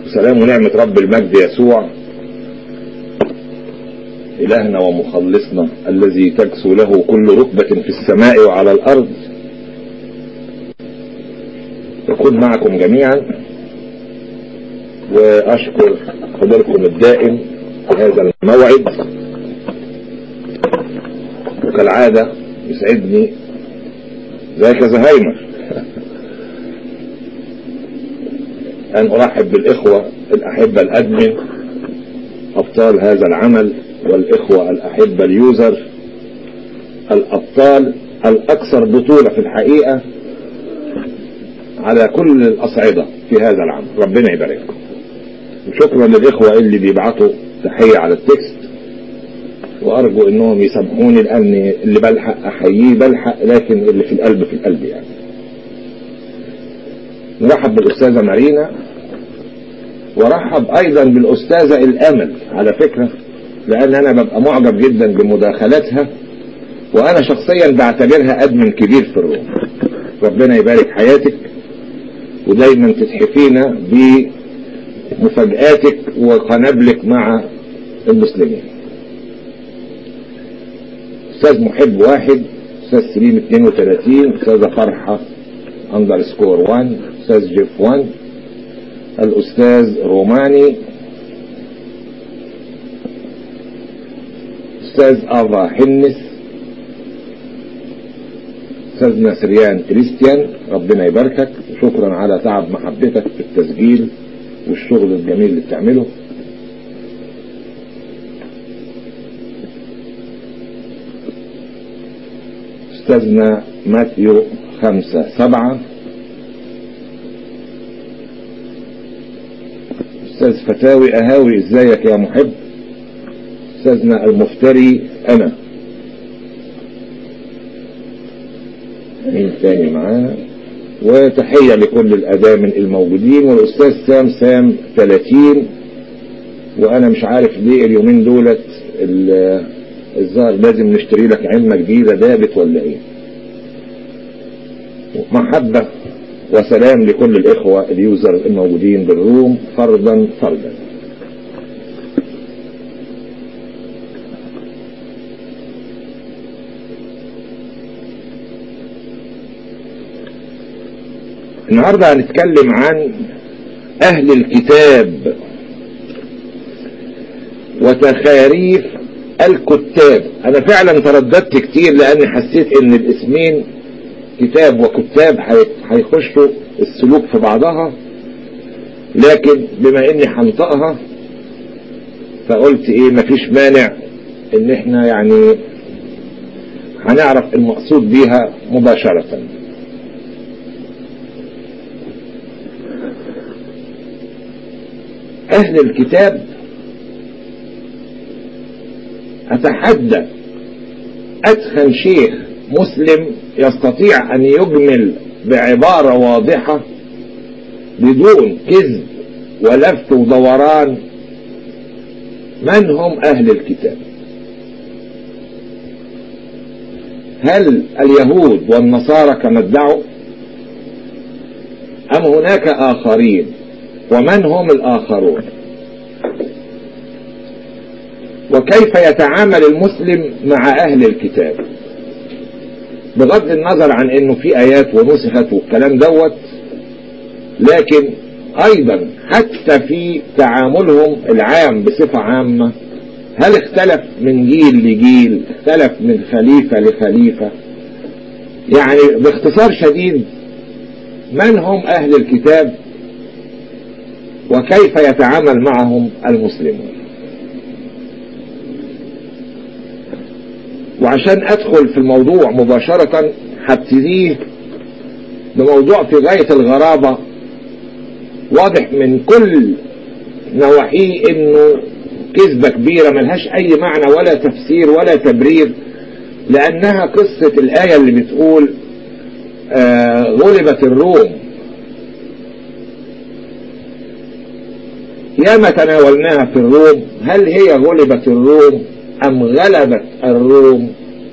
سلام ونعمة رب المجد يسوع إلهنا ومخلصنا الذي تكسو له كل ركبة في السماء وعلى الأرض يكون معكم جميعا وأشكر حضوركم الدائم في هذا الموعد وكالعادة يسعدني ذاك زهايمر أن أرحب بالإخوة الأحبة الأدمن أبطال هذا العمل والإخوة الأحبة اليوزر الأبطال الأكثر بطولة في الحقيقة على كل الأصعدة في هذا العمل ربنا يبارككم وشكرا للإخوة اللي بيبعتوا تحية على التكست وأرجو إنهم يسامحوني لأن اللي بلحق أحييه بلحق لكن اللي في القلب في القلب يعني نرحب بالأستاذة مارينا ورحب أيضا بالأستاذة الأمل على فكرة لأن أنا ببقى معجب جدا بمداخلاتها وأنا شخصيا بعتبرها أدمن كبير في الروم ربنا يبارك حياتك ودايما تتحفينا بمفاجآتك وقنابلك مع المسلمين أستاذ محب واحد أستاذ سليم 32 أستاذة فرحة اندرسكور 1 أستاذ جيف 1 الأستاذ روماني أستاذ أفا حنس أستاذ نسريان كريستيان ربنا يباركك وشكرا على تعب محبتك في التسجيل والشغل الجميل اللي بتعمله أستاذنا ماثيو خمسة سبعة أستاذ فتاوي أهاوي إزيك يا محب أستاذنا المفتري أنا مين تاني معانا وتحية لكل الأدامن الموجودين والأستاذ سام سام 30 وأنا مش عارف ليه اليومين دولت الظاهر لازم نشتري لك عمة جديدة دابت ولا ايه محبة وسلام لكل الإخوة اليوزر الموجودين بالروم فردا فردا النهاردة هنتكلم عن أهل الكتاب وتخاريف الكتاب أنا فعلا ترددت كتير لأني حسيت إن الاسمين كتاب وكتاب هيخشوا السلوك في بعضها لكن بما اني هنطقها فقلت ايه مفيش مانع ان احنا يعني هنعرف المقصود بيها مباشرة اهل الكتاب اتحدى ادخل شيخ مسلم يستطيع أن يجمل بعبارة واضحة بدون كذب ولف ودوران من هم أهل الكتاب هل اليهود والنصارى كما ادعوا أم هناك آخرين ومن هم الآخرون وكيف يتعامل المسلم مع أهل الكتاب بغض النظر عن انه في ايات ونسخت والكلام دوت لكن ايضا حتى في تعاملهم العام بصفة عامة هل اختلف من جيل لجيل اختلف من خليفة لخليفة يعني باختصار شديد من هم اهل الكتاب وكيف يتعامل معهم المسلمون وعشان ادخل في الموضوع مباشرة هبتديه بموضوع في غاية الغرابة واضح من كل نواحيه انه كذبة كبيرة ملهاش اي معنى ولا تفسير ولا تبرير لانها قصة الاية اللي بتقول آه غلبت الروم ياما تناولناها في الروم هل هي غلبت الروم أم غلبت الروم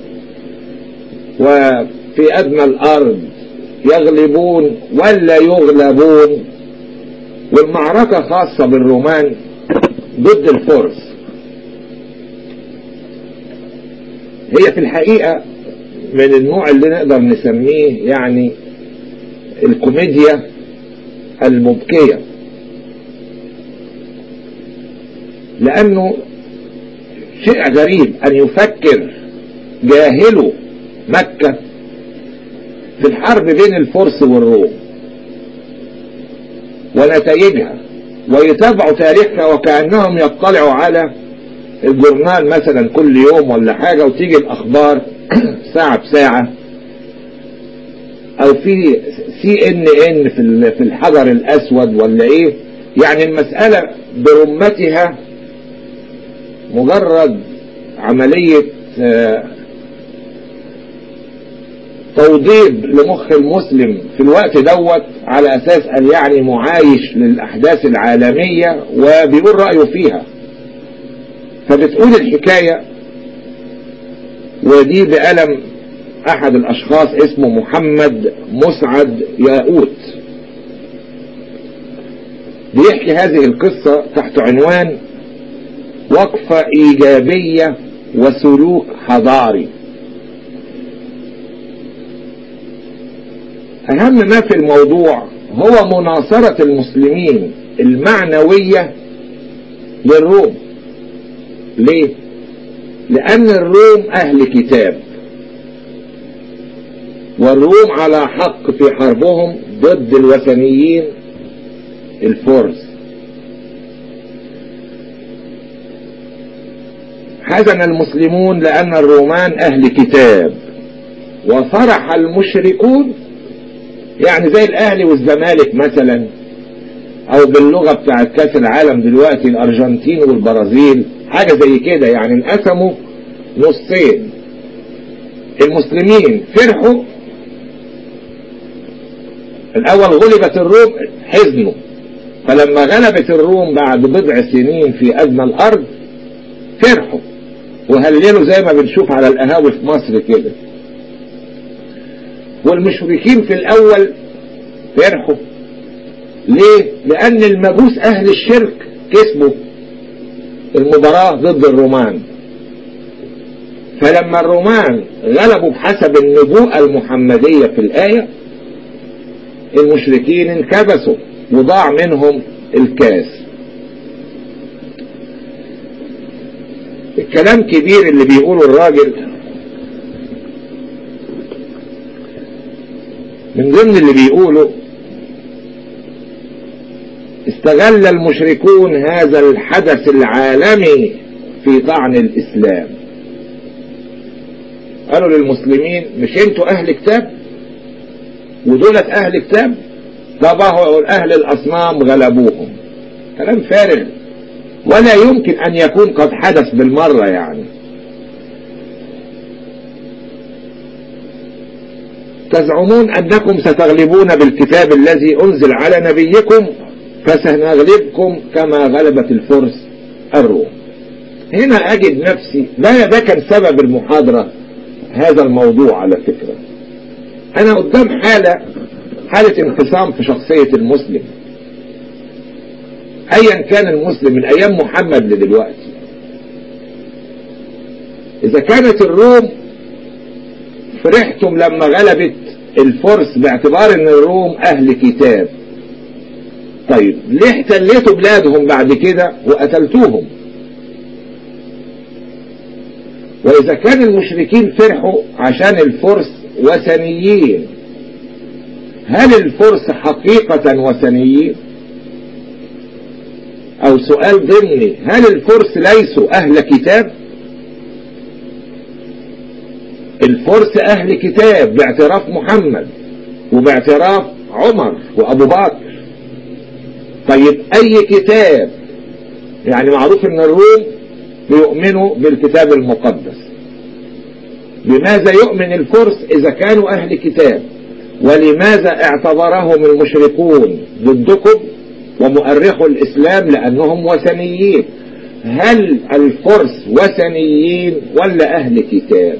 وفي أدنى الأرض يغلبون ولا يغلبون والمعركة خاصة بالرومان ضد الفرس هي في الحقيقة من النوع اللي نقدر نسميه يعني الكوميديا المبكية لأنه شيء غريب أن يفكر جاهلو مكة في الحرب بين الفرس والروم ونتائجها ويتابعوا تاريخها وكأنهم يطلعوا على الجورنال مثلا كل يوم ولا حاجة وتيجي الأخبار ساعة بساعة أو في سي ان ان في في الحجر الأسود ولا إيه يعني المسألة برمتها مجرد عملية توضيب لمخ المسلم في الوقت دوت على أساس أن يعني معايش للأحداث العالمية وبيقول رأيه فيها فبتقول الحكاية ودي بألم أحد الأشخاص اسمه محمد مسعد ياقوت بيحكي هذه القصة تحت عنوان وقفة إيجابية وسلوك حضاري أهم ما في الموضوع هو مناصرة المسلمين المعنوية للروم ليه؟ لأن الروم أهل كتاب والروم على حق في حربهم ضد الوثنيين الفرس حزن المسلمون لأن الرومان أهل كتاب وفرح المشركون يعني زي الأهلي والزمالك مثلا أو باللغة بتاعت كاس العالم دلوقتي الأرجنتين والبرازيل حاجة زي كده يعني انقسموا نصين المسلمين فرحوا الأول غلبت الروم حزنوا فلما غلبت الروم بعد بضع سنين في أدنى الأرض فرحوا وهللوا زي ما بنشوف على القهاوي في مصر كده والمشركين في الأول فرحوا ليه؟ لأن المجوس أهل الشرك كسبوا المباراة ضد الرومان فلما الرومان غلبوا بحسب النبوءة المحمدية في الآية المشركين انكبسوا وضاع منهم الكاس الكلام كبير اللي بيقوله الراجل من ضمن اللي بيقوله استغل المشركون هذا الحدث العالمي في طعن الإسلام قالوا للمسلمين مش انتوا أهل كتاب ودولت أهل كتاب طب أهل الأصنام غلبوهم كلام فارغ ولا يمكن أن يكون قد حدث بالمرة يعني تزعمون أنكم ستغلبون بالكتاب الذي أنزل على نبيكم فسنغلبكم كما غلبت الفرس الروم هنا أجد نفسي ده ده كان سبب المحاضرة هذا الموضوع على فكرة أنا قدام حالة حالة انقسام في شخصية المسلم أيا كان المسلم من أيام محمد لدلوقتي إذا كانت الروم فرحتم لما غلبت الفرس باعتبار ان الروم اهل كتاب طيب ليه احتليتوا بلادهم بعد كده وقتلتوهم واذا كان المشركين فرحوا عشان الفرس وثنيين هل الفرس حقيقة وثنيين او سؤال ضمني هل الفرس ليسوا اهل كتاب الفرس اهل كتاب باعتراف محمد وباعتراف عمر وابو بكر طيب اي كتاب يعني معروف ان الروم بيؤمنوا بالكتاب المقدس لماذا يؤمن الفرس اذا كانوا اهل كتاب ولماذا اعتبرهم المشركون ضدكم ومؤرخوا الاسلام لانهم وثنيين هل الفرس وثنيين ولا اهل كتاب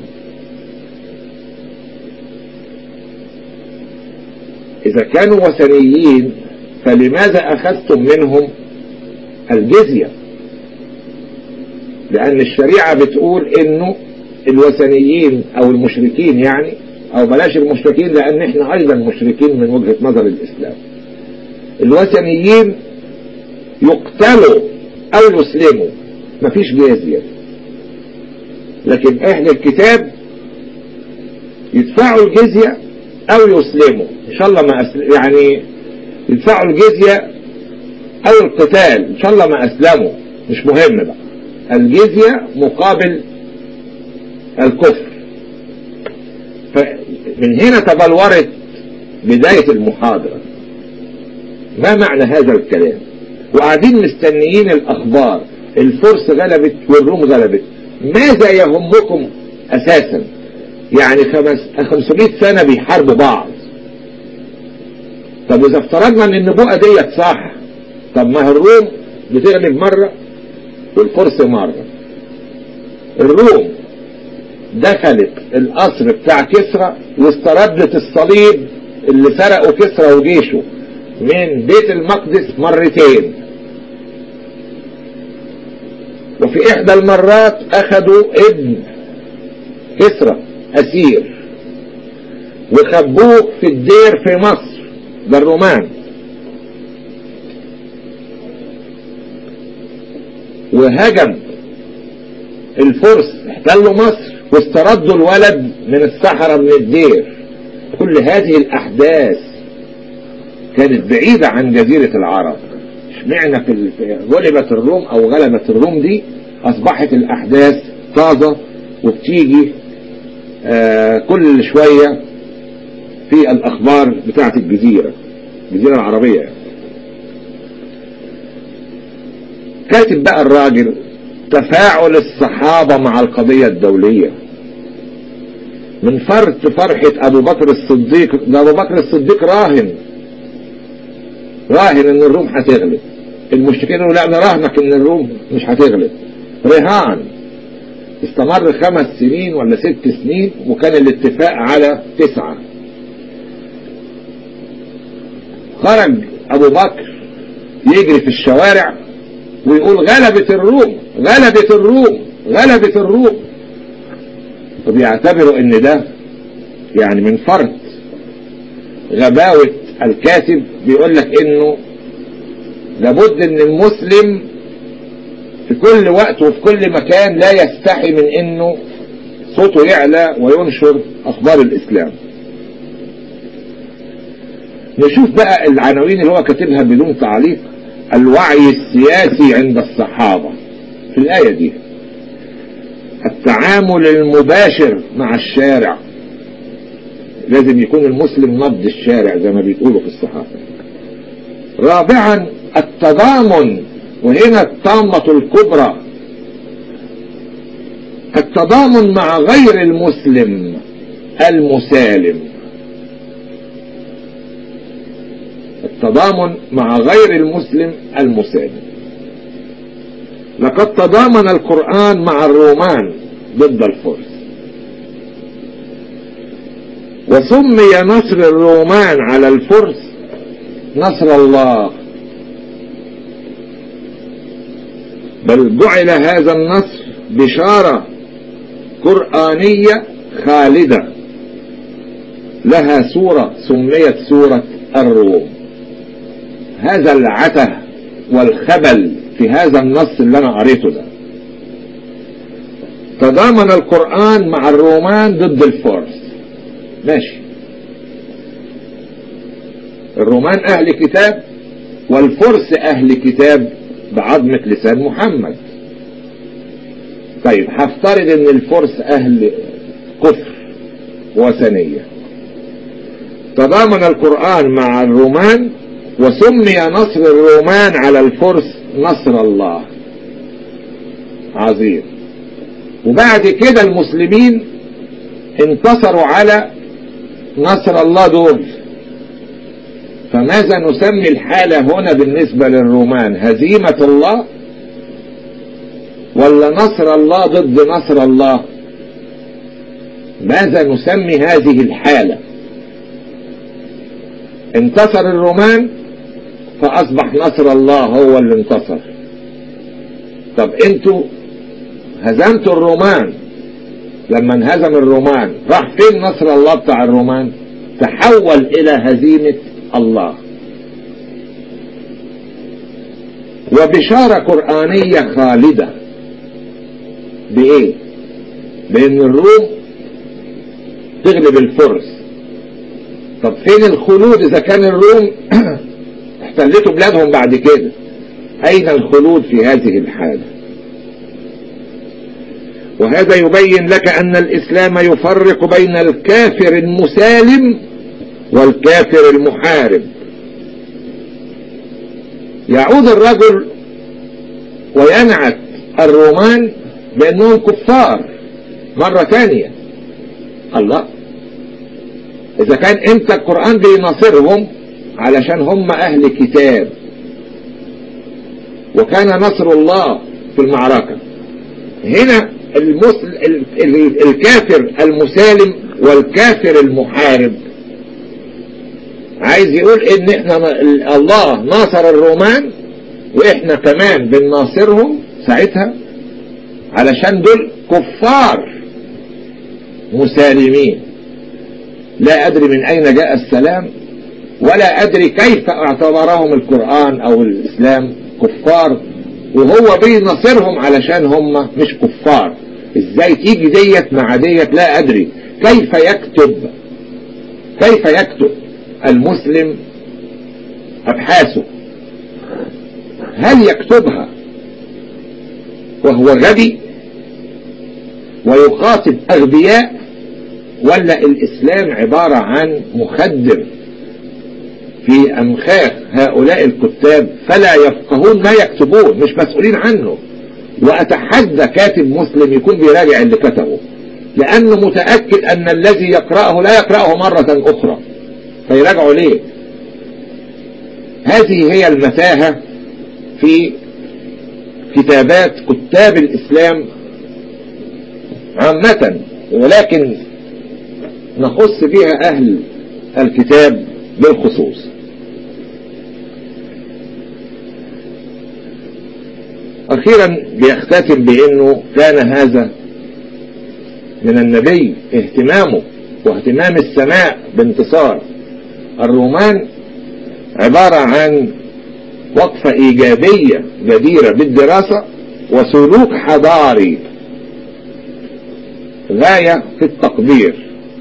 إذا كانوا وثنيين فلماذا أخذتم منهم الجزية لأن الشريعة بتقول إنه الوثنيين أو المشركين يعني أو بلاش المشركين لأن إحنا أيضا مشركين من وجهة نظر الإسلام الوثنيين يقتلوا أو يسلموا مفيش جزية لكن أهل الكتاب يدفعوا الجزية أو يسلموا إن شاء الله ما أسل... يعني يدفعوا الجزية أو القتال إن شاء الله ما أسلموا مش مهم بقى الجزية مقابل الكفر فمن هنا تبلورت بداية المحاضرة ما معنى هذا الكلام وقاعدين مستنيين الأخبار الفرس غلبت والروم غلبت ماذا يهمكم أساسا يعني خمس 500 سنة بيحاربوا بعض طب إذا افترضنا أن النبوءة ديت صح طب ما الروم بتغلب مرة والفرس مرة الروم دخلت القصر بتاع كسرى واستردت الصليب اللي سرقوا كسرى وجيشه من بيت المقدس مرتين وفي احدى المرات اخذوا ابن كسرى اسير وخبوه في الدير في مصر ده الرومان وهجم الفرس احتلوا مصر واستردوا الولد من الصحراء من الدير كل هذه الاحداث كانت بعيدة عن جزيرة العرب اشمعنى في غلبت الروم او غلبت الروم دي اصبحت الاحداث طازة وبتيجي آه كل شوية في الاخبار بتاعة الجزيرة الجزيرة العربية يعني. كاتب بقى الراجل تفاعل الصحابة مع القضية الدولية من فرط فرحة ابو بكر الصديق ده ابو بكر الصديق راهن راهن ان الروم هتغلب المشركين قالوا لا نراهنك ان الروم مش هتغلب رهان استمر خمس سنين ولا ست سنين وكان الاتفاق على تسعة خرج ابو بكر يجري في الشوارع ويقول غلبت الروم غلبت الروم غلبت الروم وبيعتبروا ان ده يعني من فرط غباوة الكاتب بيقول لك انه لابد ان المسلم في كل وقت وفي كل مكان لا يستحي من انه صوته يعلى وينشر اخبار الاسلام نشوف بقى العناوين اللي هو كاتبها بدون تعليق الوعي السياسي عند الصحابة في الآية دي التعامل المباشر مع الشارع لازم يكون المسلم نبض الشارع زي ما بيقولوا في الصحافة رابعا التضامن وهنا الطامة الكبرى التضامن مع غير المسلم المسالم التضامن مع غير المسلم المسالم لقد تضامن القرآن مع الرومان ضد الفرس وسمي نصر الرومان على الفرس نصر الله بل جعل هذا النصر بشارة قرآنية خالدة لها سورة سميت سورة الروم هذا العته والخبل في هذا النص اللي انا قريته ده تضامن القرآن مع الرومان ضد الفرس ماشي الرومان اهل كتاب والفرس اهل كتاب بعظمة لسان محمد طيب هفترض ان الفرس اهل كفر وثنية تضامن القرآن مع الرومان وسمي نصر الرومان على الفرس نصر الله عظيم وبعد كده المسلمين انتصروا على نصر الله دول فماذا نسمي الحالة هنا بالنسبة للرومان هزيمة الله ولا نصر الله ضد نصر الله ماذا نسمي هذه الحالة انتصر الرومان فأصبح نصر الله هو اللي انتصر طب انتوا هزمتوا الرومان لما انهزم الرومان راح فين نصر الله بتاع الرومان تحول الى هزيمة الله وبشارة قرآنية خالدة بإيه؟ بأن الروم تغلب الفرس طب فين الخلود إذا كان الروم احتلتوا بلادهم بعد كده أين الخلود في هذه الحالة وهذا يبين لك أن الإسلام يفرق بين الكافر المسالم والكافر المحارب يعود الرجل وينعت الرومان بأنهم كفار مرة ثانية الله إذا كان أنت القرآن بيناصرهم علشان هم أهل كتاب وكان نصر الله في المعركة هنا المسل... الكافر المسالم والكافر المحارب عايز يقول ان احنا الله ناصر الرومان واحنا كمان بنناصرهم ساعتها علشان دول كفار مسالمين لا ادري من اين جاء السلام ولا ادري كيف اعتبرهم القرآن او الاسلام كفار وهو بيناصرهم علشان هم مش كفار ازاي تيجي ديت مع ديت لا ادري كيف يكتب كيف يكتب المسلم ابحاثه هل يكتبها وهو غبي ويخاطب اغبياء ولا الاسلام عبارة عن مخدر في أمخاخ هؤلاء الكتاب فلا يفقهون ما يكتبون مش مسؤولين عنه وأتحدى كاتب مسلم يكون بيراجع اللي كتبه لأنه متأكد أن الذي يقرأه لا يقرأه مرة أخرى فيراجعه ليه هذه هي المتاهة في كتابات كتاب الإسلام عامة ولكن نخص بها أهل الكتاب بالخصوص أخيرا بيختتم بأنه كان هذا من النبي اهتمامه واهتمام السماء بانتصار الرومان عبارة عن وقفة إيجابية جديرة بالدراسة وسلوك حضاري غاية في التقدير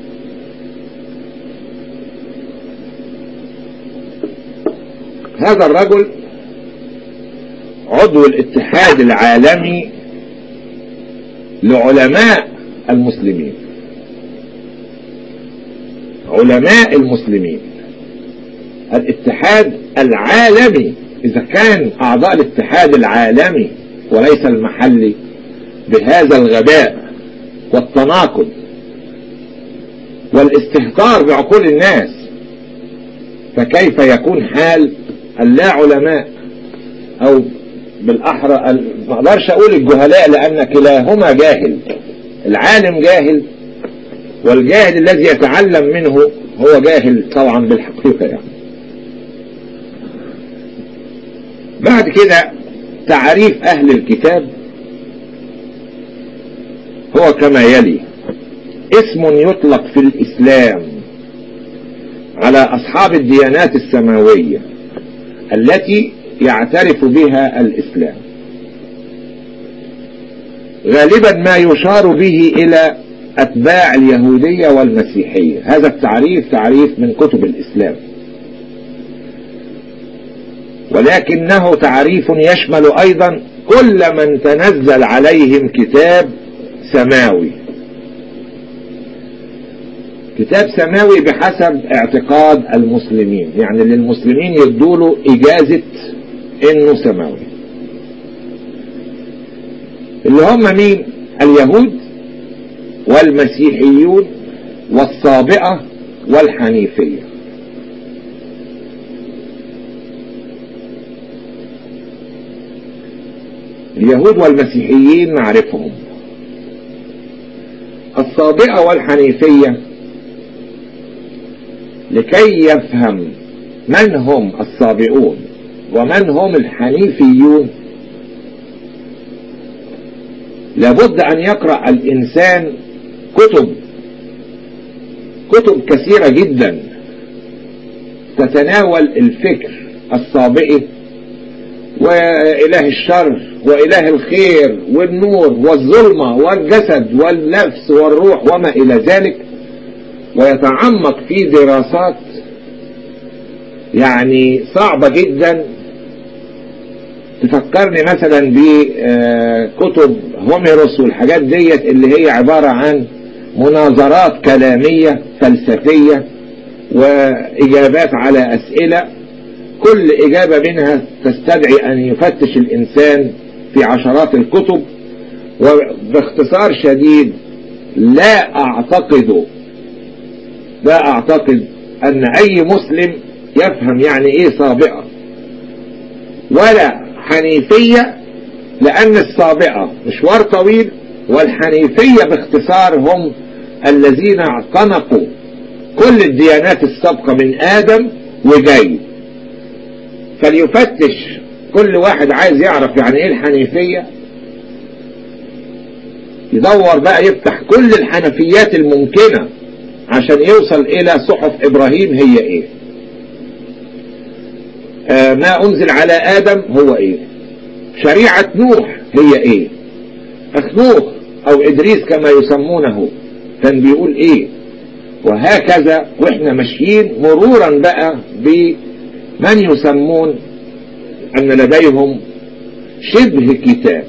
هذا الرجل عضو الاتحاد العالمي لعلماء المسلمين علماء المسلمين الاتحاد العالمي إذا كان أعضاء الاتحاد العالمي وليس المحلي بهذا الغباء والتناقض والاستهتار بعقول الناس فكيف يكون حال اللا علماء او بالاحرى ما اقدرش اقول الجهلاء لان كلاهما جاهل العالم جاهل والجاهل الذي يتعلم منه هو جاهل طبعا بالحقيقة يعني بعد كده تعريف اهل الكتاب هو كما يلي اسم يطلق في الاسلام على اصحاب الديانات السماويه التي يعترف بها الإسلام غالبا ما يشار به إلى أتباع اليهودية والمسيحية هذا التعريف تعريف من كتب الإسلام ولكنه تعريف يشمل أيضا كل من تنزل عليهم كتاب سماوي كتاب سماوي بحسب اعتقاد المسلمين يعني للمسلمين يدوله إجازة إنه سماوي اللي هم مين اليهود والمسيحيون والصابئة والحنيفية اليهود والمسيحيين نعرفهم الصابئة والحنيفية لكي يفهم من هم الصابئون ومن هم الحنيفيون لابد أن يقرأ الإنسان كتب كتب كثيرة جدا تتناول الفكر الصابئي وإله الشر وإله الخير والنور والظلمة والجسد والنفس والروح وما إلى ذلك ويتعمق في دراسات يعني صعبة جدا تفكرني مثلا بكتب هوميروس والحاجات ديت اللي هي عبارة عن مناظرات كلامية فلسفية وإجابات على أسئلة كل إجابة منها تستدعي أن يفتش الإنسان في عشرات الكتب وباختصار شديد لا أعتقد لا أعتقد أن أي مسلم يفهم يعني إيه صابئة ولا حنيفية لأن الصابئة مشوار طويل والحنيفية باختصار هم الذين اعتنقوا كل الديانات السابقة من آدم وجاي فليفتش كل واحد عايز يعرف يعني ايه الحنيفية يدور بقى يفتح كل الحنفيات الممكنة عشان يوصل الى صحف ابراهيم هي ايه آه ما انزل على ادم هو ايه شريعة نوح هي ايه اخنوخ او ادريس كما يسمونه كان بيقول ايه وهكذا واحنا ماشيين مرورا بقى بمن يسمون ان لديهم شبه كتاب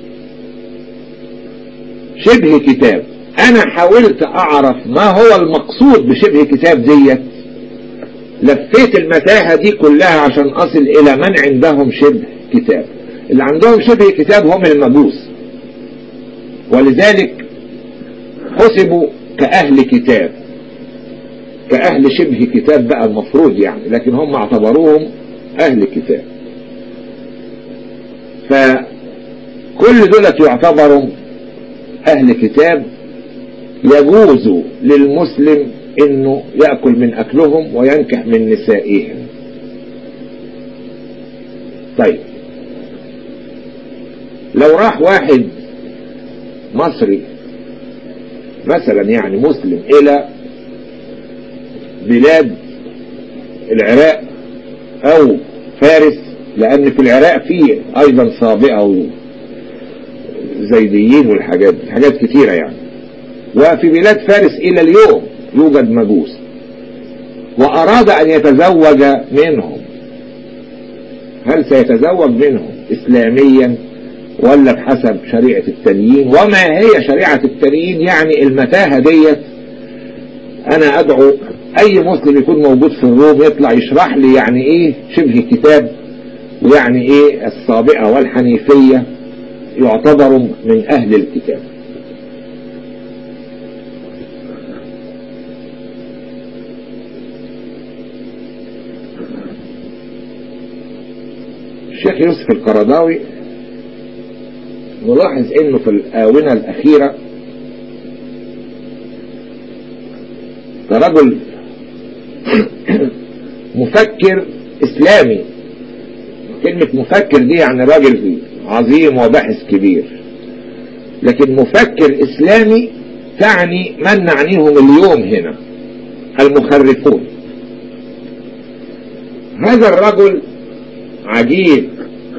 شبه كتاب انا حاولت اعرف ما هو المقصود بشبه كتاب ديت لفيت المتاهة دي كلها عشان اصل الى من عندهم شبه كتاب اللي عندهم شبه كتاب هم المجوس ولذلك حسبوا كأهل كتاب كأهل شبه كتاب بقى المفروض يعني لكن هم اعتبروهم أهل كتاب فكل دولة يعتبروا أهل كتاب يجوز للمسلم انه يأكل من أكلهم وينكح من نسائهم طيب لو راح واحد مصري مثلا يعني مسلم الى بلاد العراق او فارس لان في العراق فيه ايضا صابئة وزيديين والحاجات حاجات كتيرة يعني وفي بلاد فارس الى اليوم يوجد مجوس واراد ان يتزوج منهم هل سيتزوج منهم اسلاميا ولا بحسب شريعة التانيين وما هي شريعة التانيين يعني المتاهة ديت انا ادعو اي مسلم يكون موجود في الروم يطلع يشرح لي يعني ايه شبه كتاب ويعني ايه الصابئة والحنيفية يعتبروا من اهل الكتاب الشيخ يوسف القرضاوي نلاحظ انه في الاونة الاخيرة رجل مفكر اسلامي كلمة مفكر دي يعني راجل عظيم وباحث كبير لكن مفكر اسلامي تعني من نعنيهم اليوم هنا المخرفون هذا الرجل عجيب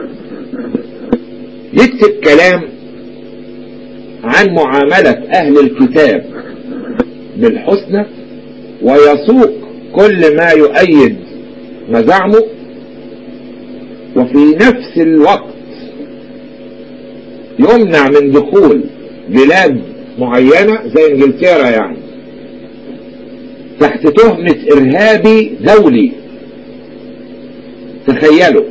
يكتب كلام عن معاملة أهل الكتاب بالحسنى ويسوق كل ما يؤيد مزعمه وفي نفس الوقت يمنع من دخول بلاد معينة زي انجلترا يعني تحت تهمة ارهابي دولي تخيلوا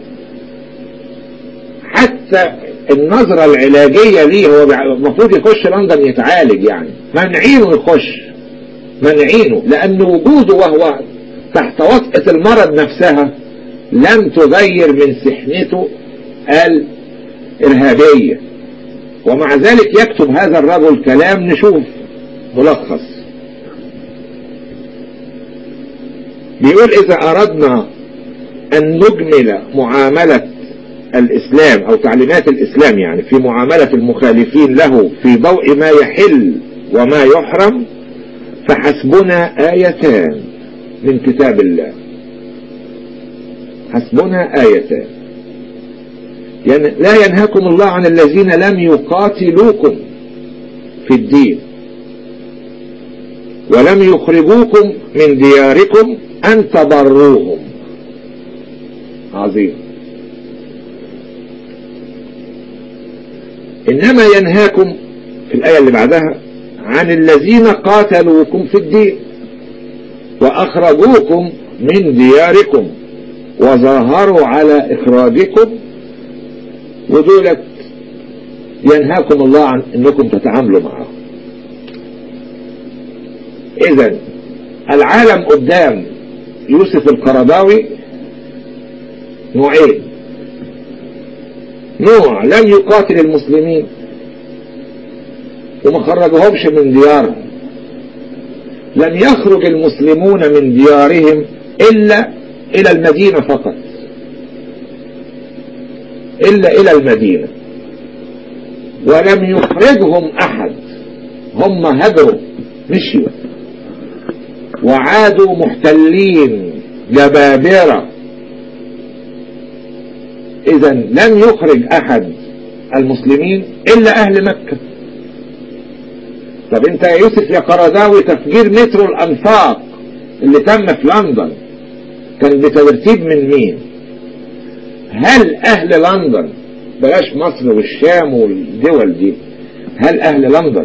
حتى النظرة العلاجية ليه هو المفروض يخش لندن يتعالج يعني منعينه يخش منعينه لأن وجوده وهو تحت وطئة المرض نفسها لم تغير من سحنته الإرهابية ومع ذلك يكتب هذا الرجل كلام نشوف ملخص بيقول إذا أردنا أن نجمل معاملة الإسلام أو تعليمات الإسلام يعني في معاملة المخالفين له في ضوء ما يحل وما يحرم فحسبنا آيتان من كتاب الله حسبنا آيتان يعني لا ينهاكم الله عن الذين لم يقاتلوكم في الدين ولم يخرجوكم من دياركم أن تبروهم عظيم إنما ينهاكم في الآية اللي بعدها عن الذين قاتلوكم في الدين وأخرجوكم من دياركم وظاهروا على إخراجكم ودولت ينهاكم الله عن أنكم تتعاملوا معهم إذا العالم قدام يوسف القرضاوي نوعين نوع لم يقاتل المسلمين وما خرجهمش من ديارهم لم يخرج المسلمون من ديارهم إلا إلى المدينة فقط إلا إلى المدينة ولم يخرجهم أحد هم هجروا مشيوا وعادوا محتلين جبابرة إذا لم يخرج أحد المسلمين إلا أهل مكة طب انت يا يوسف يا قرضاوي تفجير مترو الأنفاق اللي تم في لندن كان بترتيب من مين هل أهل لندن بلاش مصر والشام والدول دي هل أهل لندن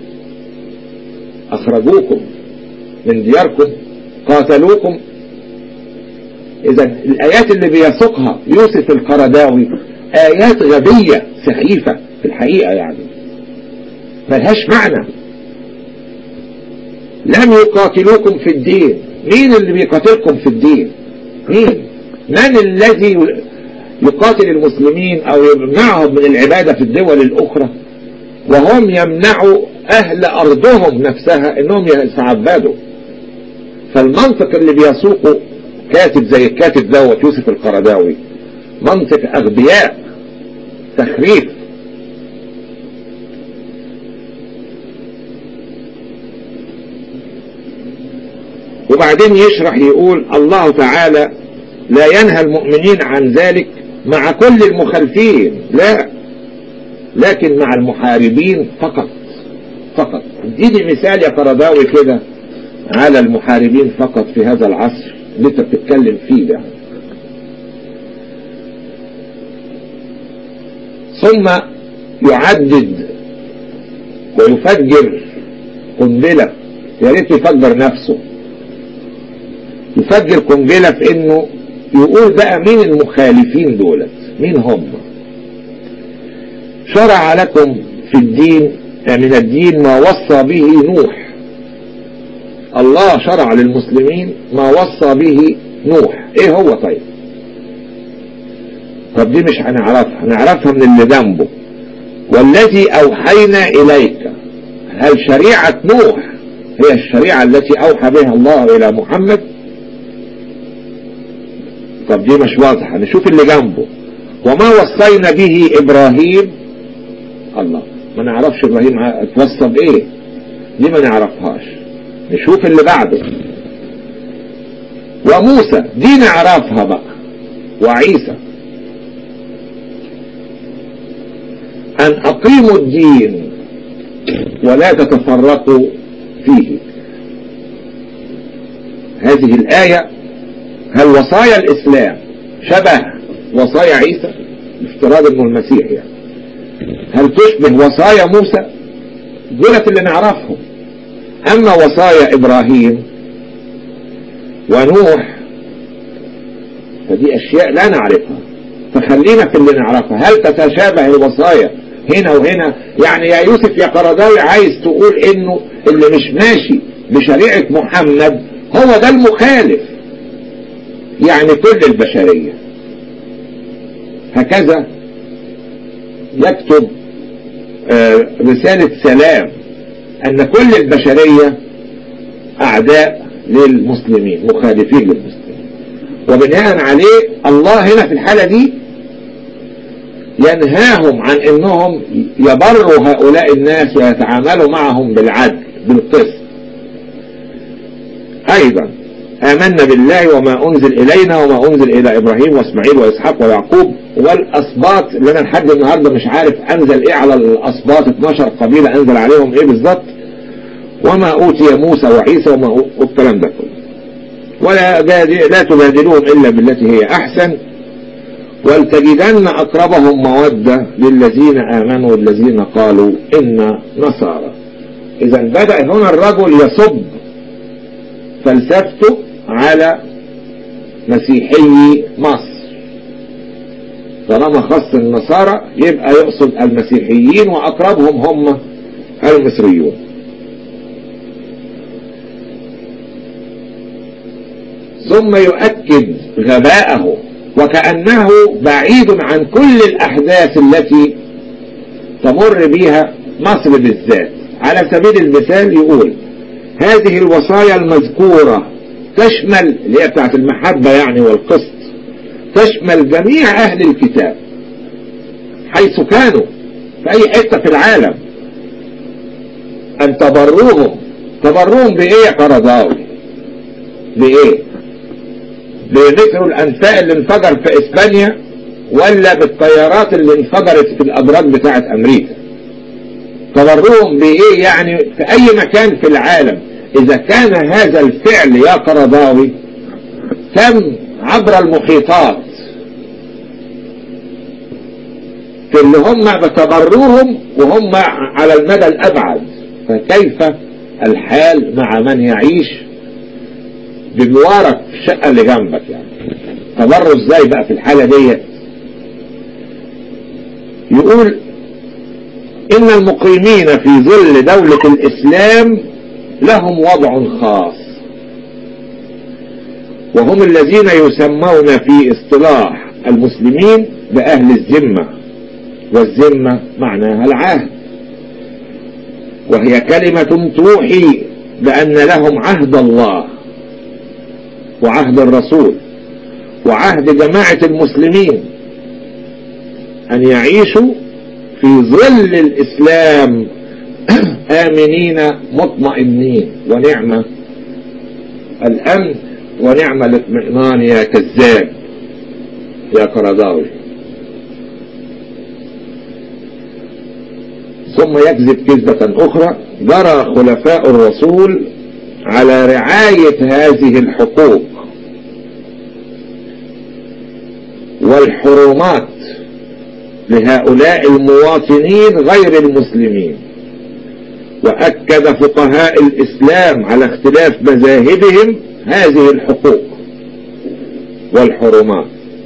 أخرجوكم من دياركم قاتلوكم إذا الآيات اللي بيسوقها يوسف القرداوي آيات غبية سخيفة في الحقيقة يعني ملهاش معنى لم يقاتلوكم في الدين مين اللي بيقاتلكم في الدين مين من الذي يقاتل المسلمين او يمنعهم من العبادة في الدول الاخرى وهم يمنعوا اهل ارضهم نفسها انهم يتعبدوا فالمنطق اللي بيسوقه كاتب زي الكاتب دوت يوسف القرداوي منطق اغبياء تخريف وبعدين يشرح يقول الله تعالى لا ينهى المؤمنين عن ذلك مع كل المخالفين لا لكن مع المحاربين فقط فقط اديني مثال يا قرداوي كده على المحاربين فقط في هذا العصر اللي انت بتتكلم فيه ده ثم يعدد ويفجر قنبلة يا ريت يفجر نفسه يفجر قنبلة في انه يقول بقى مين المخالفين دولت مين هم شرع لكم في الدين من الدين ما وصى به نوح الله شرع للمسلمين ما وصى به نوح ايه هو طيب طب دي مش هنعرفها هنعرفها من اللي جنبه والذي اوحينا اليك هل شريعة نوح هي الشريعة التي اوحى بها الله الى محمد طب دي مش واضحة نشوف اللي جنبه وما وصينا به ابراهيم الله ما نعرفش ابراهيم اتوصى بايه دي ما نعرفهاش نشوف اللي بعده وموسى دي نعرفها بقى وعيسى ان اقيموا الدين ولا تتفرقوا فيه هذه الآية هل وصايا الإسلام شبه وصايا عيسى افتراض انه المسيح يعني هل تشبه وصايا موسى دولت اللي نعرفهم اما وصايا ابراهيم ونوح فدي اشياء لا نعرفها فخلينا في اللي نعرفها هل تتشابه الوصايا هنا وهنا يعني يا يوسف يا قرداوي عايز تقول انه اللي مش ماشي بشريعة محمد هو ده المخالف يعني كل البشرية هكذا يكتب آه رسالة سلام ان كل البشرية اعداء للمسلمين مخالفين للمسلمين وبناء عليه الله هنا في الحالة دي ينهاهم عن انهم يبروا هؤلاء الناس ويتعاملوا معهم بالعدل بالقسط ايضا امنا بالله وما انزل الينا وما انزل الى ابراهيم واسماعيل واسحاق ويعقوب والاسباط اللي انا لحد النهارده مش عارف انزل ايه على الاسباط 12 قبيله انزل عليهم ايه بالظبط وما اوتي موسى وعيسى وما الكلام ده كله ولا لا تبادلوهم الا بالتي هي احسن ولتجدن أقربهم مودة للذين آمنوا الذين قالوا إن نصارى إذا بدأ هنا الرجل يصب فلسفته على مسيحي مصر طالما خص النصارى يبقى يقصد المسيحيين وأقربهم هم المصريون ثم يؤكد غباءه وكأنه بعيد عن كل الأحداث التي تمر بها مصر بالذات على سبيل المثال يقول هذه الوصايا المذكورة تشمل اللي هي بتاعت المحبة يعني والقسط تشمل جميع أهل الكتاب حيث كانوا في أي حتة في العالم أن تبروهم تبروهم بإيه يا قرضاوي بإيه بمثل الأنفاق اللي انفجر في إسبانيا ولا بالطيارات اللي انفجرت في الأبراج بتاعت أمريكا تبرهم بإيه يعني في أي مكان في العالم إذا كان هذا الفعل يا قرضاوي تم عبر المحيطات في اللي هم بتبروهم وهم على المدى الأبعد فكيف الحال مع من يعيش بجوارك في الشقة اللي جنبك يعني تبروا ازاي بقى في الحالة دي يقول ان المقيمين في ظل دولة الاسلام لهم وضع خاص وهم الذين يسمون في اصطلاح المسلمين بأهل الذمة والذمة معناها العهد وهي كلمة توحي بأن لهم عهد الله وعهد الرسول وعهد جماعة المسلمين أن يعيشوا في ظل الإسلام آمنين مطمئنين ونعمة الأمن ونعمة الاطمئنان يا كذاب يا قرضاوي ثم يكذب كذبة أخرى جرى خلفاء الرسول على رعاية هذه الحقوق والحرمات لهؤلاء المواطنين غير المسلمين وأكد فقهاء الإسلام على اختلاف مذاهبهم هذه الحقوق والحرمات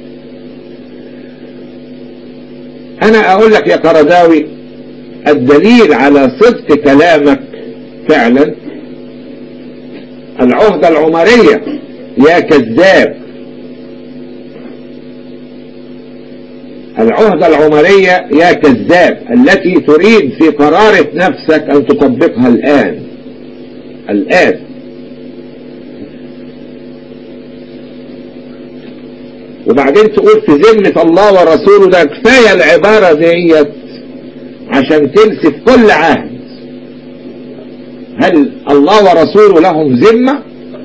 أنا أقول لك يا قرداوي الدليل على صدق كلامك فعلا العهدة العمرية يا كذاب العهدة العمرية يا كذاب التي تريد في قرارة نفسك أن تطبقها الآن الآن وبعدين تقول في ذمة الله ورسوله ده كفاية العبارة ديت عشان تنسف كل عهد هل الله ورسوله لهم ذمة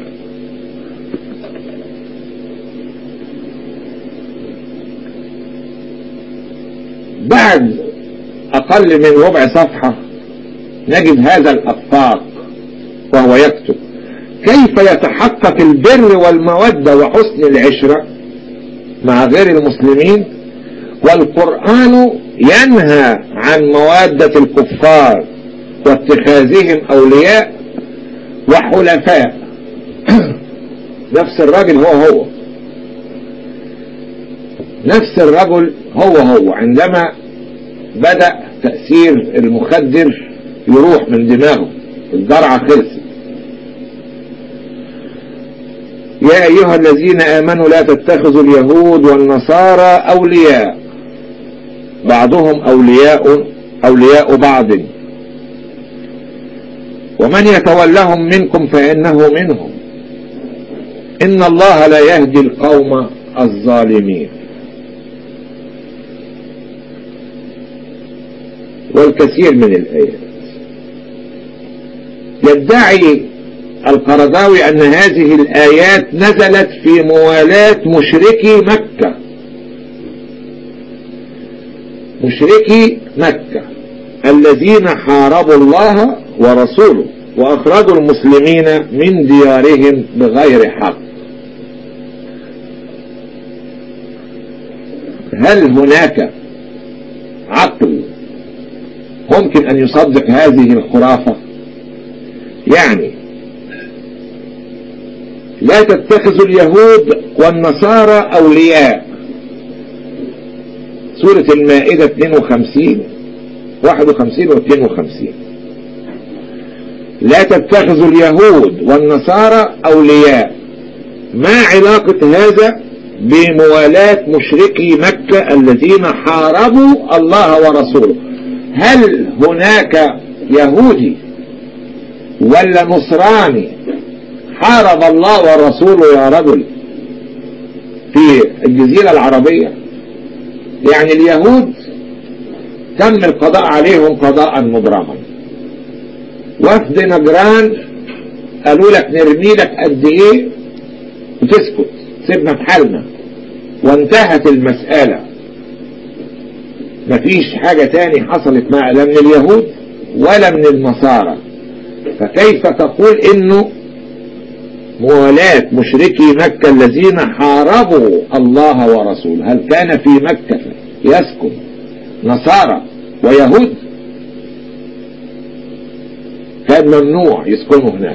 بعد أقل من ربع صفحة نجد هذا الأفاق وهو يكتب كيف يتحقق البر والمودة وحسن العشرة مع غير المسلمين والقرآن ينهى عن موادة الكفار واتخاذهم أولياء وحلفاء نفس الرجل هو هو نفس الرجل هو هو عندما بدأ تأثير المخدر يروح من دماغه الجرعة خلصت يا أيها الذين آمنوا لا تتخذوا اليهود والنصارى أولياء بعضهم أولياء أولياء بعض ومن يتولهم منكم فإنه منهم إن الله لا يهدي القوم الظالمين والكثير من الآيات يدعي القرضاوي أن هذه الآيات نزلت في موالاة مشركي مكة مشركي مكة الذين حاربوا الله ورسوله وأخرجوا المسلمين من ديارهم بغير حق هل هناك عقل ممكن أن يصدق هذه الخرافة يعني لا تتخذوا اليهود والنصارى أولياء سورة المائدة 52 51 و 52 لا تتخذوا اليهود والنصارى أولياء ما علاقة هذا بموالاة مشركي مكة الذين حاربوا الله ورسوله هل هناك يهودي ولا نصراني حارب الله ورسوله يا رجل في الجزيرة العربية يعني اليهود تم القضاء عليهم قضاء مبرما وفد نجران قالوا لك نرمي لك قد ايه وتسكت سيبنا في حالنا وانتهت المسألة مفيش حاجة تاني حصلت مع لا من اليهود ولا من النصارى فكيف تقول انه موالاة مشركي مكة الذين حاربوا الله ورسوله هل كان في مكة يسكن نصارى ويهود كان ممنوع يسكنوا هناك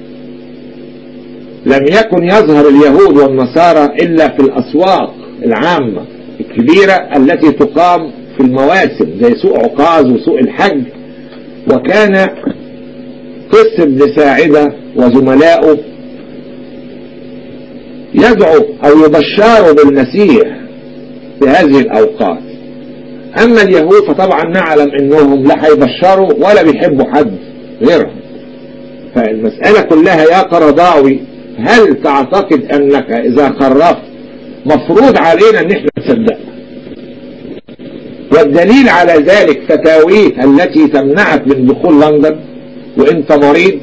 لم يكن يظهر اليهود والنصارى إلا في الأسواق العامة الكبيرة التي تقام في المواسم زي سوق عكاظ وسوق الحج وكان قس بن ساعدة وزملائه يدعو أو يبشروا بالمسيح في هذه الأوقات أما اليهود فطبعا نعلم أنهم لا هيبشروا ولا بيحبوا حد غيرهم فالمسألة كلها يا قرضاوي هل تعتقد أنك إذا خرفت مفروض علينا أن احنا نصدق والدليل على ذلك فتاويك التي تمنعك من دخول لندن وانت مريض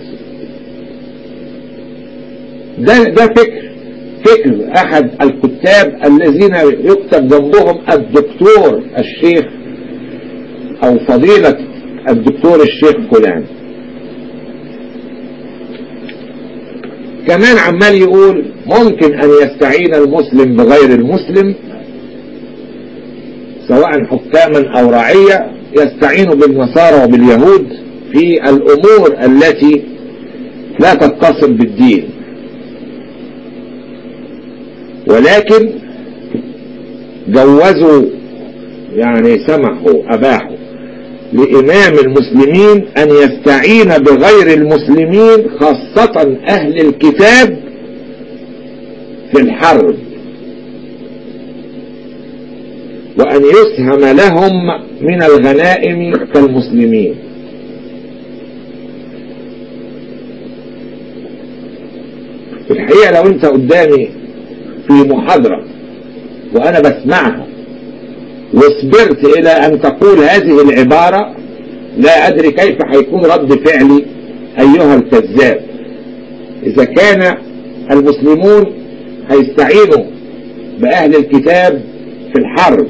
ده, ده فكر فكر احد الكتاب الذين يكتب جنبهم الدكتور الشيخ او فضيلة الدكتور الشيخ فلان كمان عمال يقول ممكن ان يستعين المسلم بغير المسلم سواء حكاما او رعية يستعين بالنصارى وباليهود في الامور التي لا تتصل بالدين ولكن جوزوا يعني سمحوا أباحوا لإمام المسلمين أن يستعين بغير المسلمين خاصة أهل الكتاب في الحرب وأن يسهم لهم من الغنائم كالمسلمين في الحقيقة لو انت قدامي في محاضرة وأنا بسمعها وصبرت إلى أن تقول هذه العبارة لا أدري كيف هيكون رد فعلي أيها الكذاب إذا كان المسلمون هيستعينوا بأهل الكتاب في الحرب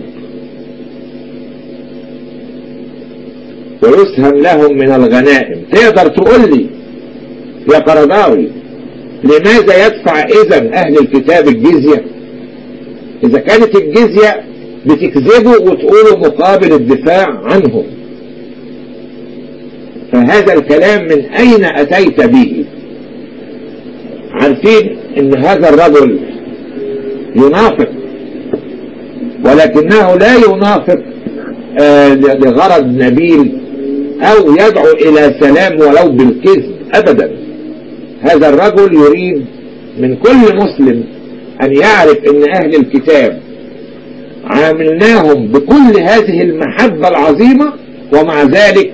ويسهم لهم من الغنائم تقدر تقول لي يا قرضاوي لماذا يدفع اذا اهل الكتاب الجزية اذا كانت الجزية بتكذبوا وتقولوا مقابل الدفاع عنهم فهذا الكلام من اين اتيت به عارفين ان هذا الرجل ينافق ولكنه لا ينافق آه لغرض نبيل او يدعو الى سلام ولو بالكذب ابدا هذا الرجل يريد من كل مسلم أن يعرف أن أهل الكتاب عاملناهم بكل هذه المحبة العظيمة ومع ذلك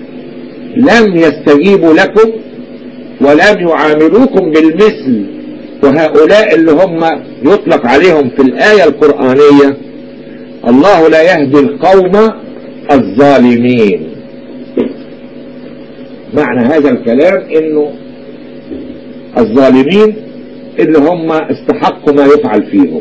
لم يستجيبوا لكم ولم يعاملوكم بالمثل وهؤلاء اللي هم يطلق عليهم في الآية القرآنية الله لا يهدي القوم الظالمين معنى هذا الكلام انه الظالمين اللي هم استحقوا ما يفعل فيهم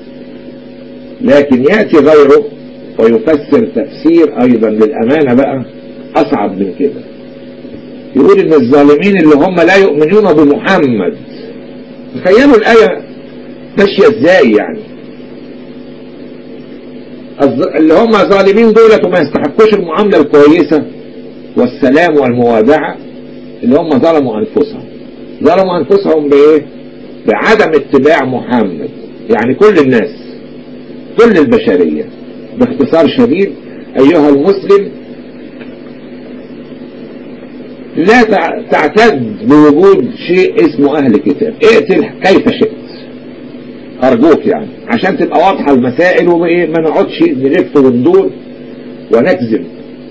لكن يأتي غيره ويفسر تفسير ايضا للامانة بقى اصعب من كده يقول ان الظالمين اللي هم لا يؤمنون بمحمد تخيلوا الآية ماشية ازاي يعني اللي هم ظالمين دولت وما يستحقوش المعاملة الكويسة والسلام والموادعة اللي هم ظلموا أنفسهم ظلموا أنفسهم بإيه؟ بعدم اتباع محمد يعني كل الناس كل البشرية باختصار شديد أيها المسلم لا تعتد بوجود شيء اسمه أهل كتاب اقتل كيف شئت أرجوك يعني عشان تبقى واضحة المسائل وما نقعدش نلف وندور ونكذب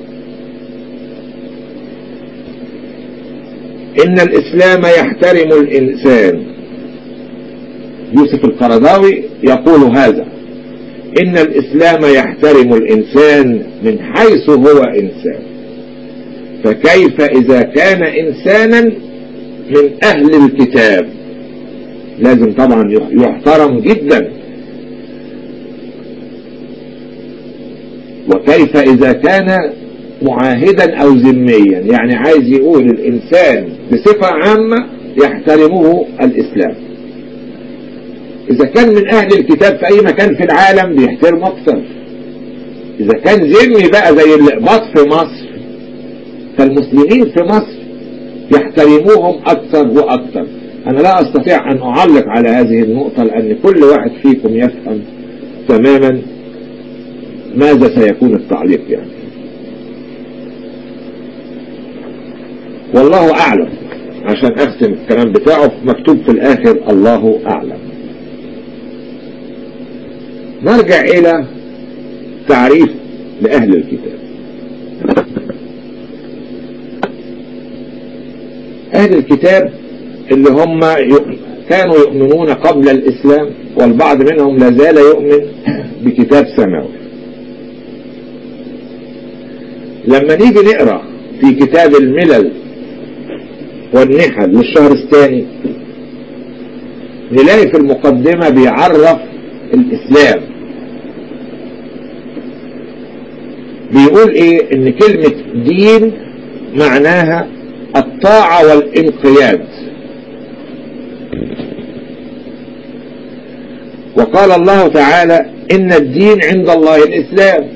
إن الإسلام يحترم الإنسان يوسف القرضاوي يقول هذا إن الإسلام يحترم الإنسان من حيث هو إنسان فكيف إذا كان إنسانا من أهل الكتاب لازم طبعا يحترم جدا وكيف إذا كان معاهدا أو ذميا يعني عايز يقول الإنسان بصفة عامة يحترمه الإسلام إذا كان من أهل الكتاب في أي مكان في العالم بيحترم أكثر إذا كان ذمي بقى زي الإقباط في مصر فالمسلمين في مصر يحترموهم أكثر وأكثر أنا لا أستطيع أن أعلق على هذه النقطة لأن كل واحد فيكم يفهم تماما ماذا سيكون التعليق يعني والله أعلم عشان أختم الكلام بتاعه مكتوب في الآخر الله أعلم نرجع إلى تعريف لأهل الكتاب أهل الكتاب اللي هم كانوا يؤمنون قبل الإسلام والبعض منهم لا زال يؤمن بكتاب سماوي لما نيجي نقرأ في كتاب الملل والنحل للشهر الثاني نلاقي في المقدمة بيعرف الإسلام بيقول ايه ان كلمة دين معناها الطاعة والانقياد وقال الله تعالى إن الدين عند الله الإسلام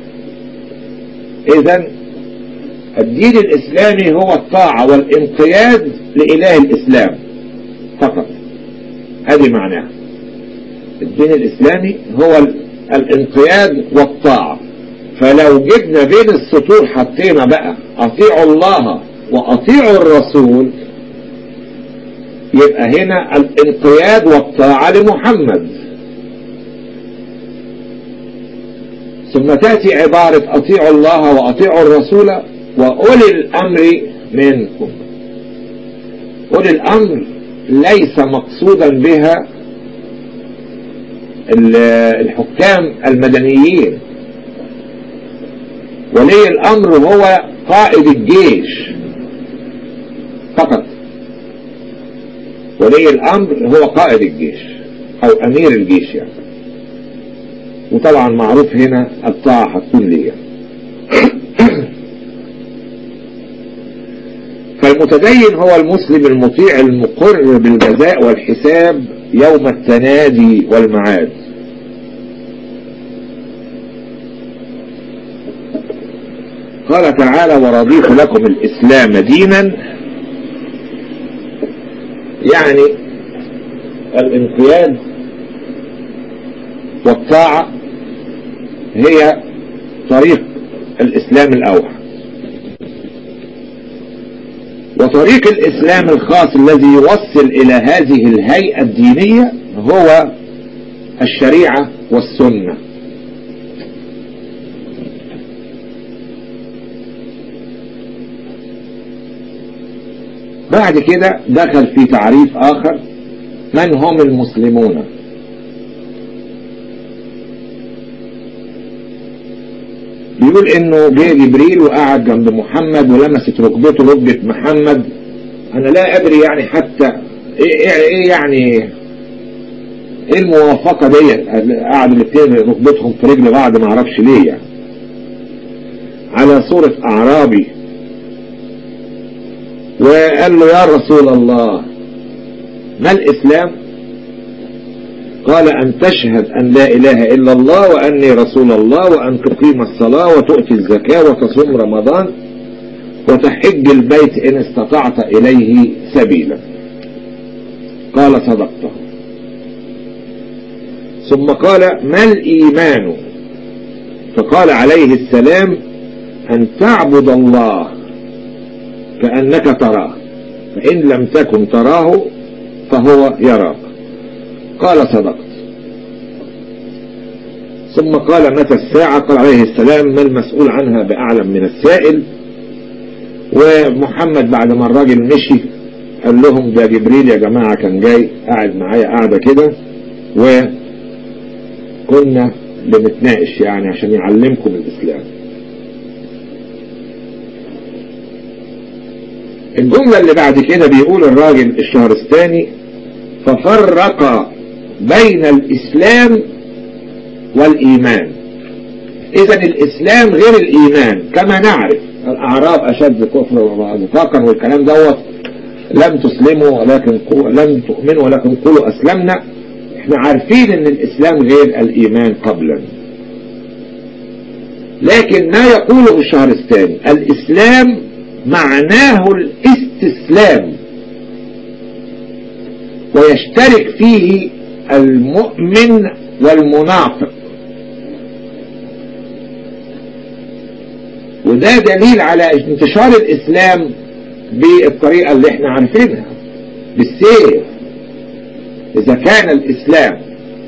إذا الدين الإسلامي هو الطاعة والانقياد لإله الإسلام فقط هذه معناها الدين الإسلامي هو الانقياد والطاعة فلو جبنا بين السطور حطينا بقى أطيعوا الله وأطيعوا الرسول يبقى هنا الانقياد والطاعة لمحمد ثم تأتي عبارة أطيعوا الله وأطيعوا الرسول وأولي الأمر منكم أولي الأمر ليس مقصودا بها الحكام المدنيين ولي الأمر هو قائد الجيش فقط ولي الأمر هو قائد الجيش أو أمير الجيش يعني وطبعا معروف هنا الطاعة هتكون ليا فالمتدين هو المسلم المطيع المقر بالجزاء والحساب يوم التنادي والمعاد قال تعالى ورضيت لكم الإسلام دينا يعني الانقياد والطاعة هي طريق الإسلام الأوحد وطريق الإسلام الخاص الذي يوصل إلى هذه الهيئة الدينية هو الشريعة والسنة بعد كده دخل في تعريف آخر من هم المسلمون بيقول انه جه جبريل وقعد جنب محمد ولمست ركبته ركبة محمد انا لا ادري يعني حتى ايه, إيه يعني ايه الموافقة ديت قعدوا الاثنين ركبتهم في رجل بعض ما اعرفش ليه يعني على صورة اعرابي وقال له يا رسول الله ما الاسلام قال أن تشهد أن لا إله إلا الله وأني رسول الله وأن تقيم الصلاة وتؤتي الزكاة وتصوم رمضان وتحج البيت إن استطعت إليه سبيلا قال صدقت ثم قال ما الإيمان فقال عليه السلام أن تعبد الله كأنك تراه فإن لم تكن تراه فهو يراك قال صدقت ثم قال متى الساعة قال عليه السلام ما المسؤول عنها بأعلم من السائل ومحمد بعد ما الراجل مشي قال لهم ده جبريل يا جماعة كان جاي قاعد معايا قاعدة كده وكنا بنتناقش يعني عشان يعلمكم الإسلام الجملة اللي بعد كده بيقول الراجل الشهرستاني ففرق بين الإسلام والإيمان إذا الإسلام غير الإيمان كما نعرف الأعراب أشد كفر ونفاقا والكلام دوت لم تسلموا ولكن لم تؤمنوا ولكن قولوا أسلمنا احنا عارفين ان الإسلام غير الإيمان قبلا لكن ما يقوله الشهرستاني الإسلام معناه الاستسلام ويشترك فيه المؤمن والمنافق وده دليل على انتشار الإسلام بالطريقة اللي احنا عارفينها بالسيف إذا كان الإسلام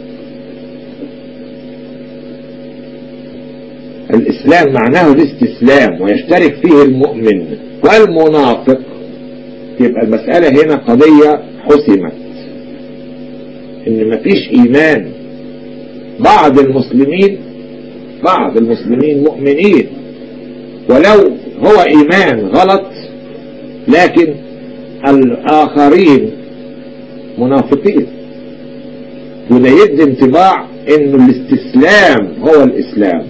الإسلام معناه الاستسلام ويشترك فيه المؤمن والمنافق يبقى المسألة هنا قضية حسمت ان مفيش ايمان بعض المسلمين بعض المسلمين مؤمنين ولو هو ايمان غلط لكن الاخرين منافقين وده يدي انطباع انه الاستسلام هو الاسلام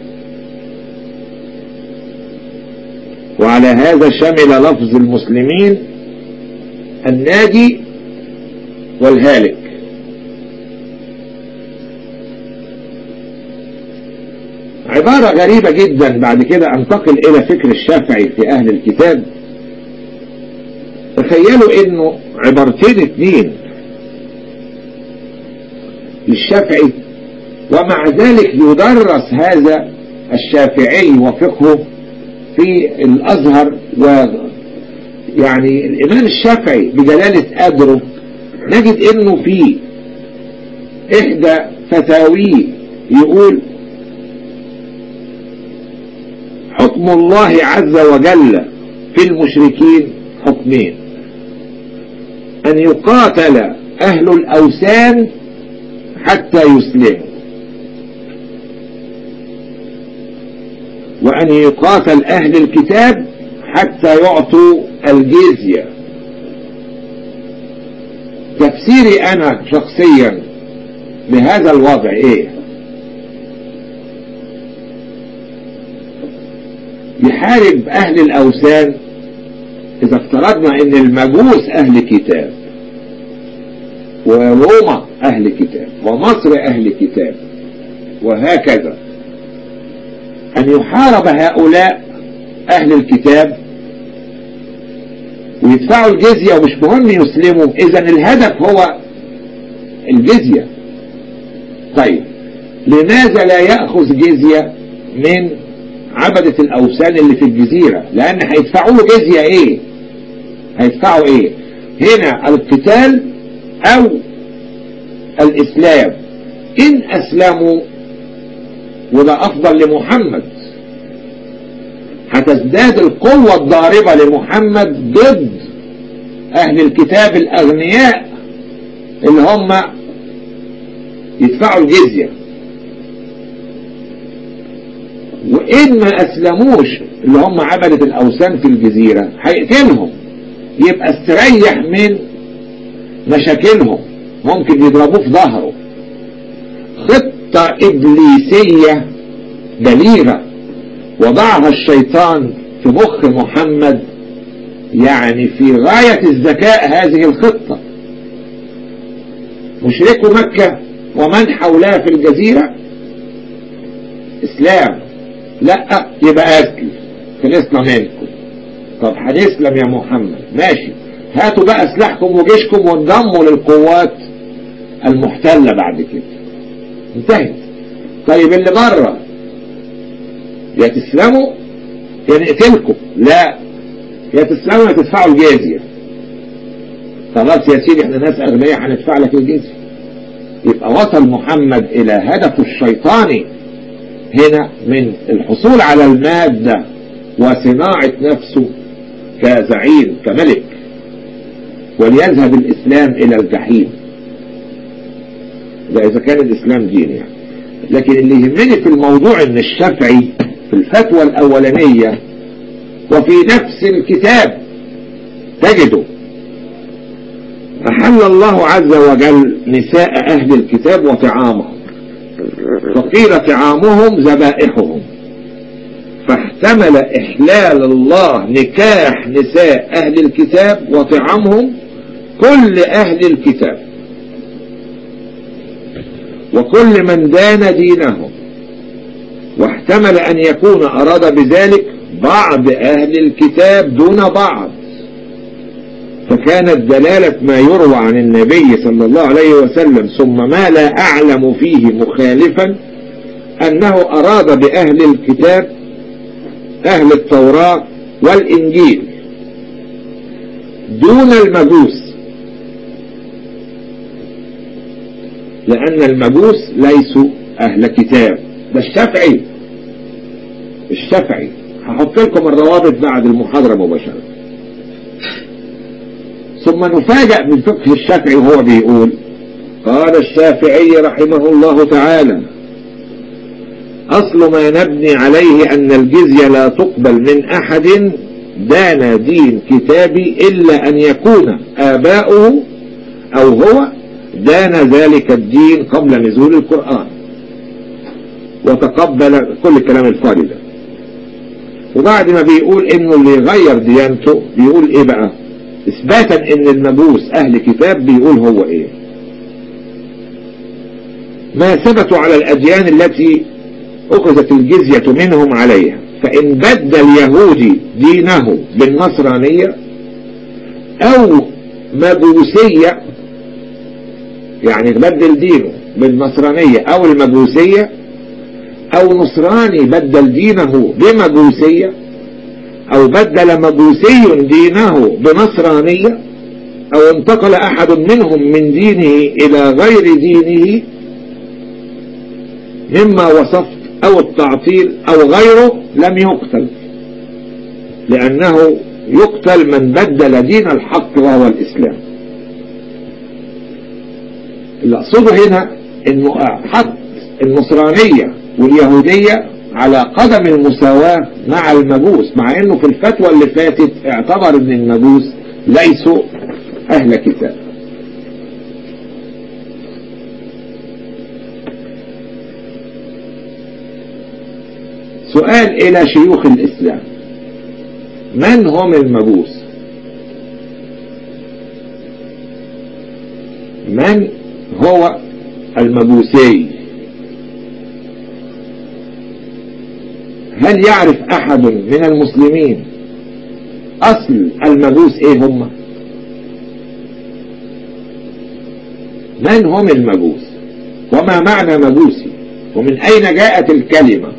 وعلى هذا شمل لفظ المسلمين الناجي والهالك عبارة غريبة جدا بعد كده انتقل الى فكر الشافعي في اهل الكتاب تخيلوا انه عبارتين اتنين للشافعي ومع ذلك يدرس هذا الشافعي وفقهه في الازهر ويعني الامام الشافعي بجلالة قدره نجد انه في احدى فتاويه يقول حكم الله عز وجل في المشركين حكمين أن يقاتل أهل الأوثان حتى يسلموا وأن يقاتل أهل الكتاب حتى يعطوا الجزية تفسيري أنا شخصيا لهذا الوضع إيه يحارب أهل الأوثان إذا افترضنا أن المجوس أهل كتاب وروما أهل كتاب ومصر أهل كتاب وهكذا أن يحارب هؤلاء أهل الكتاب ويدفعوا الجزية ومش مهم يسلموا إذا الهدف هو الجزية طيب لماذا لا يأخذ جزية من عبدة الأوثان اللي في الجزيرة لأن هيدفعوا له جزية إيه هيدفعوا إيه هنا القتال أو الإسلام إن أسلموا وده أفضل لمحمد هتزداد القوة الضاربة لمحمد ضد أهل الكتاب الأغنياء اللي هم يدفعوا الجزية وإن ما أسلموش اللي هم عبدة الأوثان في الجزيرة هيقتلهم يبقى استريح من مشاكلهم ممكن يضربوه في ظهره خطة إبليسية بليغة وضعها الشيطان في مخ محمد يعني في غاية الذكاء هذه الخطة مشركو مكة ومن حولها في الجزيرة اسلام لا يبقى قتل خلصنا منكم طب هنسلم يا محمد ماشي هاتوا بقى سلاحكم وجيشكم وانضموا للقوات المحتلة بعد كده انتهت طيب اللي بره يا تسلموا يا نقتلكم لا يا تسلموا يا تدفعوا الجزية خلاص يا سيدي احنا ناس اغنياء هندفع لك الجزية يبقى وصل محمد الى هدفه الشيطاني هنا من الحصول على المادة وصناعة نفسه كزعيم كملك وليذهب الإسلام إلى الجحيم ده إذا كان الإسلام دين يعني لكن اللي يهمني في الموضوع إن الشافعي في الفتوى الأولانية وفي نفس الكتاب تجده أحل الله عز وجل نساء أهل الكتاب وطعامهم فقيل طعامهم ذبائحهم فاحتمل إحلال الله نكاح نساء أهل الكتاب وطعامهم كل أهل الكتاب وكل من دان دينهم واحتمل أن يكون أراد بذلك بعض أهل الكتاب دون بعض فكانت دلالة ما يروى عن النبي صلى الله عليه وسلم ثم ما لا أعلم فيه مخالفا أنه أراد بأهل الكتاب أهل التوراة والإنجيل دون المجوس لأن المجوس ليسوا أهل كتاب ده الشافعي الشافعي هحط لكم الروابط بعد المحاضرة مباشرة ثم نفاجأ من فقه الشافعي وهو بيقول قال الشافعي رحمه الله تعالى أصل ما نبني عليه أن الجزية لا تقبل من أحد دان دين كتابي إلا أن يكون آباؤه أو هو دان ذلك الدين قبل نزول القرآن وتقبل كل الكلام الفاضي ده وبعد ما بيقول انه اللي يغير ديانته بيقول ايه بقى اثباتا ان المجوس اهل كتاب بيقول هو ايه ما ثبتوا على الاديان التي اخذت الجزية منهم عليها فان بدل يهودي دينه بالنصرانية او مجوسية يعني بدل دينه بالنصرانية او المجوسية او نصراني بدل دينه بمجوسية او بدل مجوسي دينه بنصرانية او انتقل احد منهم من دينه الى غير دينه مما وصفت او التعطيل او غيره لم يقتل لانه يقتل من بدل دين الحق وهو الاسلام اللي اقصده هنا انه حط النصرانية واليهودية على قدم المساواة مع المجوس مع انه في الفتوى اللي فاتت اعتبر ان المجوس ليسوا اهل كتاب سؤال الى شيوخ الاسلام من هم المجوس من هو المجوسي هل يعرف احد من المسلمين اصل المجوس ايه هم من هم المجوس وما معنى مجوسي ومن اين جاءت الكلمة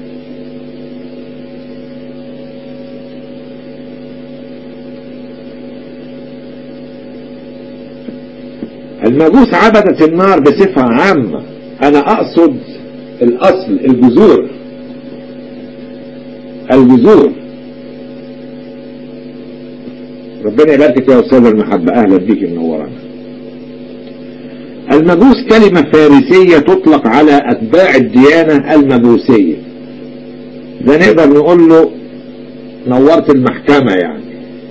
المجوس عبدت النار بصفة عامة انا اقصد الاصل الجذور الجذور ربنا يبارك يا استاذ المحبة اهلا بيك منورانا المجوس كلمة فارسية تطلق على أتباع الديانة المجوسية ده نقدر نقول له نورت المحكمة يعني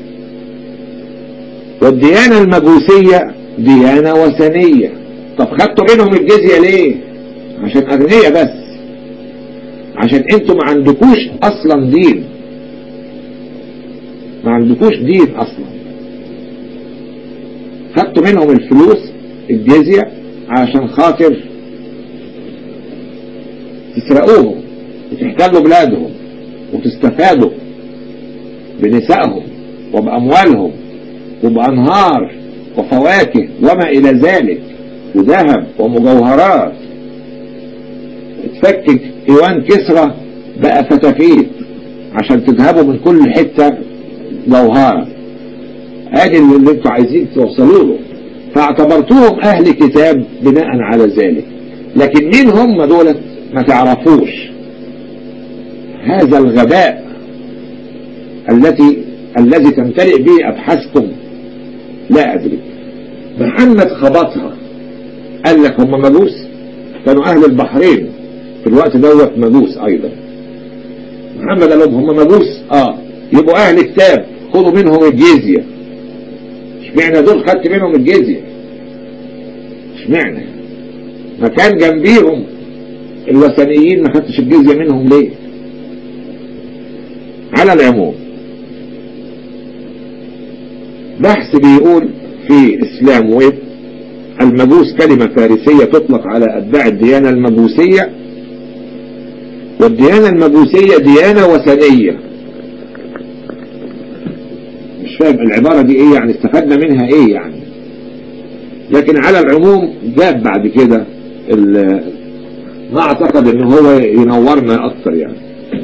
والديانة المجوسية ديانة وثنية طب خدتوا منهم الجزية ليه عشان أغنية بس عشان انتوا ما عندكوش اصلا دين ما عندكوش دين اصلا خدتوا منهم الفلوس الجزية عشان خاطر تسرقوهم وتحتلوا بلادهم وتستفادوا بنسائهم وبأموالهم وبأنهار وفواكه وما إلى ذلك وذهب ومجوهرات اتفكك ايوان كسرى بقى فتافيت عشان تذهبوا من كل حتة جوهرة ادي اللي انتوا عايزين توصلوا له فاعتبرتوهم اهل كتاب بناء على ذلك لكن مين هم دولت ما تعرفوش هذا الغباء التي الذي تمتلئ به ابحاثكم لا ادري محمد خبطها قال لك هم مجوس كانوا اهل البحرين في الوقت دوت مجوس ايضا محمد قال لهم هم مجوس اه يبقوا اهل كتاب خدوا منهم الجزية اشمعنى دول خدت منهم الجزية اشمعنى ما كان جنبيهم الوثنيين ما خدتش الجزية منهم ليه على العموم بحث بيقول في اسلام ويب المجوس كلمة فارسية تطلق على أتباع الديانة المجوسية والديانة المجوسية ديانة وثنية مش فاهم العبارة دي ايه يعني استفدنا منها ايه يعني لكن على العموم جاب بعد كده ما اعتقد ان هو ينورنا اكتر يعني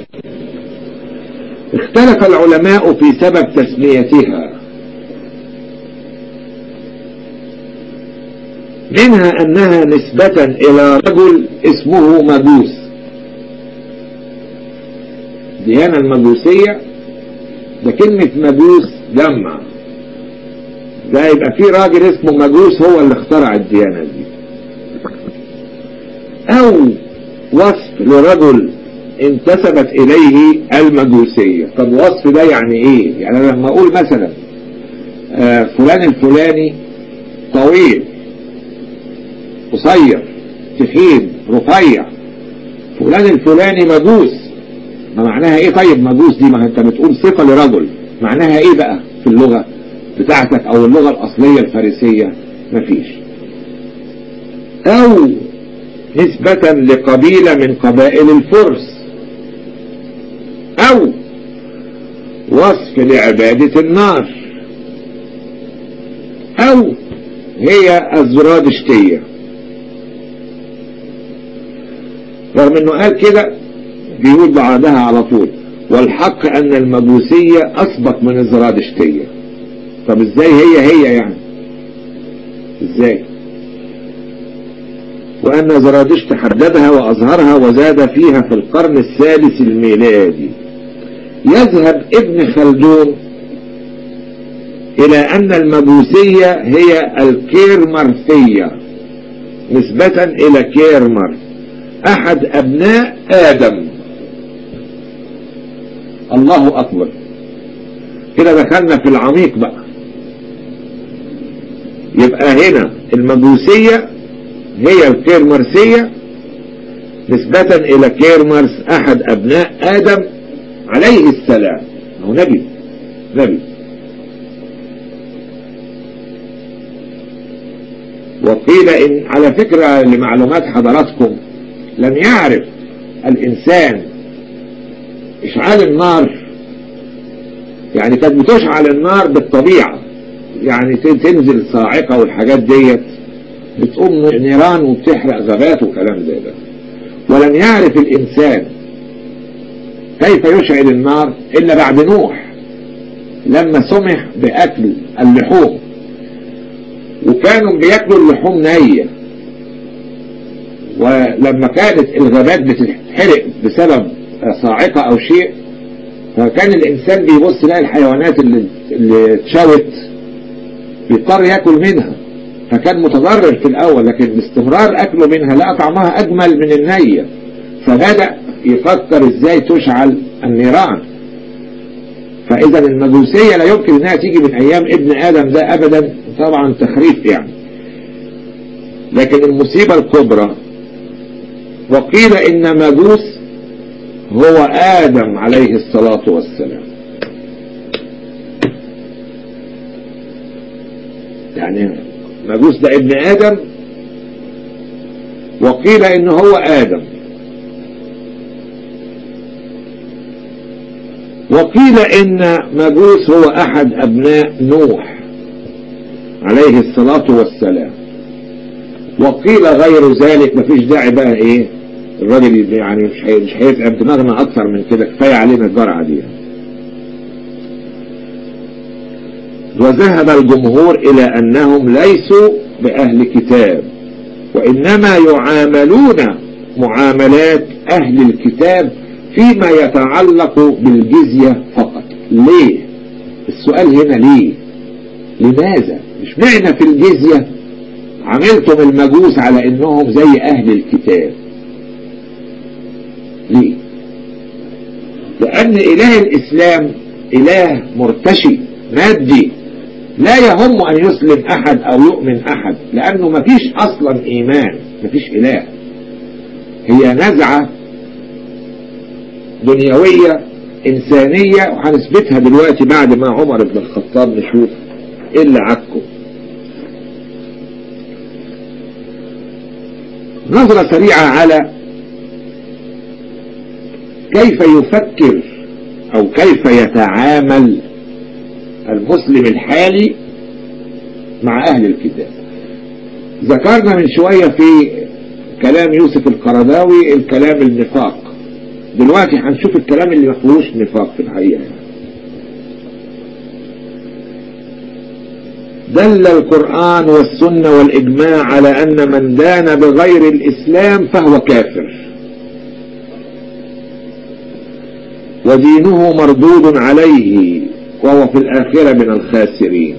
اختلف العلماء في سبب تسميتها منها انها نسبة الى رجل اسمه مجوس الديانة المجوسية ده كلمة مجوس جمع ده يبقى في راجل اسمه مجوس هو اللي اخترع الديانة دي او وصف لرجل انتسبت اليه المجوسية طب وصف ده يعني ايه يعني أنا لما اقول مثلا آه فلان الفلاني طويل قصير تخين رفيع فلان الفلاني مجوس ما معناها ايه طيب مجوس دي ما انت بتقول صفة لرجل معناها ايه بقى في اللغة بتاعتك او اللغة الاصلية الفارسية مفيش او نسبة لقبيلة من قبائل الفرس او وصف لعبادة النار او هي الزرادشتية رغم انه قال كده بيقول بعدها على طول والحق ان المجوسية اسبق من الزرادشتية طب ازاي هي هي يعني ازاي وان زرادشت حددها واظهرها وزاد فيها في القرن الثالث الميلادي يذهب ابن خلدون الى ان المجوسية هي الكيرمرثية نسبة الى كيرمر احد ابناء ادم الله اكبر كده دخلنا في العميق بقى يبقى هنا المجوسية هي الكيرمرسية نسبة الى كيرمرس احد ابناء ادم عليه السلام هو نبي نبي وقيل ان على فكرة لمعلومات حضراتكم لم يعرف الانسان اشعال النار يعني كانت بتشعل النار بالطبيعة يعني تنزل صاعقة والحاجات ديت بتقوم نيران وبتحرق غابات وكلام زي ده ولم يعرف الانسان كيف يشعل النار الا بعد نوح لما سمح باكل اللحوم وكانوا بياكلوا اللحوم نية ولما كانت الغابات بتتحرق بسبب صاعقة او شيء فكان الانسان بيبص يلاقي الحيوانات اللي, اللي اتشوت بيضطر ياكل منها فكان متضرر في الأول لكن باستمرار أكله منها لقى طعمها أجمل من النية فبدأ يفكر إزاي تشعل النيران فإذا المجوسية لا يمكن أنها تيجي من أيام ابن آدم ده أبدا طبعا تخريف يعني لكن المصيبة الكبرى وقيل إن مجوس هو آدم عليه الصلاة والسلام يعني مجوس ده ابن آدم وقيل إن هو آدم وقيل إن مجوس هو أحد أبناء نوح عليه الصلاة والسلام وقيل غير ذلك مفيش داعي بقى إيه الراجل يعني مش مش هيتعب دماغنا أكثر من كده كفاية علينا الجرعة دي وذهب الجمهور إلى أنهم ليسوا بأهل كتاب وإنما يعاملون معاملات أهل الكتاب فيما يتعلق بالجزية فقط ليه السؤال هنا ليه لماذا مش معنى في الجزية عملتم المجوس على انهم زي اهل الكتاب ليه لان اله الاسلام اله مرتشي مادي لا يهم ان يسلم احد او يؤمن احد لانه مفيش اصلا ايمان مفيش اله هي نزعة دنيوية انسانية وهنثبتها دلوقتي بعد ما عمر بن الخطاب نشوف ايه اللي عكه نظرة سريعة على كيف يفكر او كيف يتعامل المسلم الحالي مع اهل الكتاب ذكرنا من شوية في كلام يوسف القرضاوي الكلام النفاق دلوقتي هنشوف الكلام اللي ما فيهوش نفاق في الحقيقة يعني. دل القرآن والسنة والإجماع على أن من دان بغير الإسلام فهو كافر ودينه مردود عليه وهو في الآخرة من الخاسرين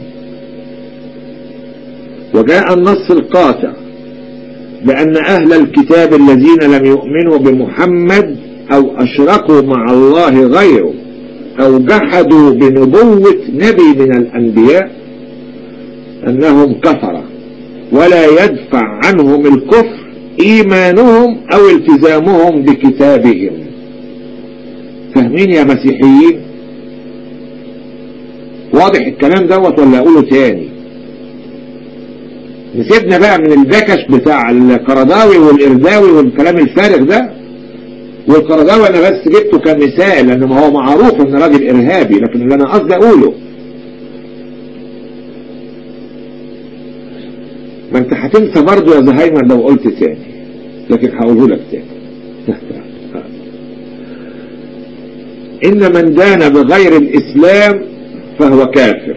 وجاء النص القاطع بأن أهل الكتاب الذين لم يؤمنوا بمحمد أو أشركوا مع الله غيره أو جحدوا بنبوة نبي من الأنبياء أنهم كفرة ولا يدفع عنهم الكفر إيمانهم أو التزامهم بكتابهم فاهمين يا مسيحيين واضح الكلام دوت ولا أقوله تاني نسيبنا بقى من البكش بتاع القرضاوي والإرداوي والكلام الفارغ ده والقرضاوي أنا بس جبته كمثال لأنه ما هو معروف إن راجل إرهابي لكن اللي أنا قصدي أقوله ما انت هتنسى برضه يا زهايمر لو قلت تاني لكن هقوله لك تاني ان من دان بغير الاسلام فهو كافر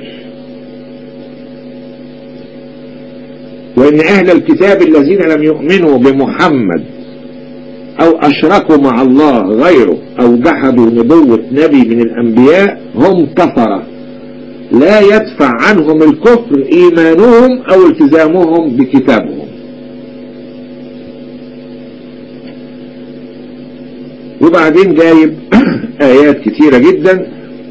وان اهل الكتاب الذين لم يؤمنوا بمحمد او اشركوا مع الله غيره او جحدوا نبوة نبي من الانبياء هم كفره لا يدفع عنهم الكفر ايمانهم او التزامهم بكتابهم وبعدين جايب ايات كتيرة جدا